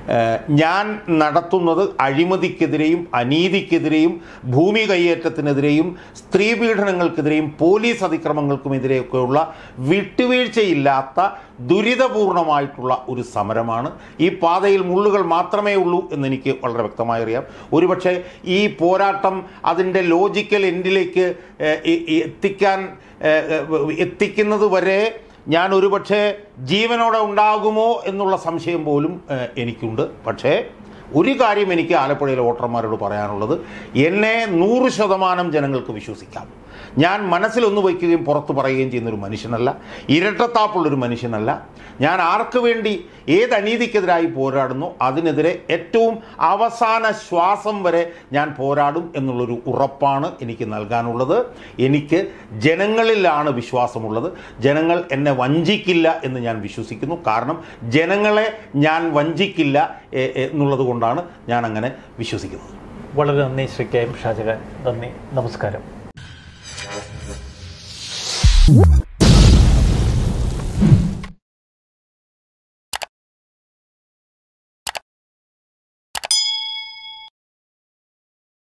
ഏഹ്, ഞാൻ നടത്തുന്നത് അഴിമതിക്കെതിരെയും അനീതിക്കെതിരെയും ഭൂമി കയ്യേറ്റത്തിനെതിരെയും സ്ത്രീ പീഡനങ്ങൾക്കെതിരെയും പോലീസ് അതിക്രമങ്ങൾക്കുമെതിരെയൊക്കെയുള്ള വിട്ടുവീഴ്ചയില്ലാത്ത ദുരിതപൂർണമായിട്ടുള്ള ഒരു സമരമാണ് ഈ പാതയിൽ മുള്ളുകൾ മാത്രമേ ഉള്ളൂ എന്നെനിക്ക് വളരെ വ്യക്തമായി അറിയാം ഒരുപക്ഷെ ഈ പോരാട്ടം അതിൻ്റെ ലോജിക്കൽ എൻഡിലേക്ക് ഏഹ്, എ- എ- എത്തിക്കാൻ ഏഹ്, ഏഹ്, എത്തിക്കുന്നത് വരെ ഞാൻ ഒരുപക്ഷെ ജീവനോടെ ഉണ്ടാകുമോ എന്നുള്ള സംശയം പോലും ഏഹ്, എനിക്കുണ്ട് പക്ഷേ ഒരു കാര്യം എനിക്ക് ആലപ്പുഴയിലെ വോട്ടർമാരോട് പറയാനുള്ളത് എന്നെ നൂറ് ശതമാനം ജനങ്ങൾക്ക് വിശ്വസിക്കാം ഞാൻ മനസ്സിലൊന്ന് വയ്ക്കുകയും പുറത്ത് പറയുകയും ചെയ്യുന്നൊരു മനുഷ്യനല്ല ഇരട്ടത്താപ്പുള്ളൊരു മനുഷ്യനല്ല ഞാൻ ആർക്ക് വേണ്ടി ഏത് അനീതിക്കെതിരായി പോരാടുന്നു അതിനെതിരെ ഏറ്റവും അവസാന ശ്വാസം വരെ ഞാൻ പോരാടും എന്നുള്ളൊരു ഉറപ്പാണ് എനിക്ക് നൽകാനുള്ളത് എനിക്ക് ജനങ്ങളിലാണ് വിശ്വാസമുള്ളത് ജനങ്ങൾ എന്നെ വഞ്ചിക്കില്ല എന്ന് ഞാൻ വിശ്വസിക്കുന്നു കാരണം ജനങ്ങളെ ഞാൻ വഞ്ചിക്കില്ല എ- എന്നുള്ളത് കൊണ്ടാണ് ഞാൻ അങ്ങനെ വിശ്വസിക്കുന്നത് വളരെ നന്ദി ശ്രീ കെ എം ഷാജഹാൻ നന്ദി നമസ്കാരം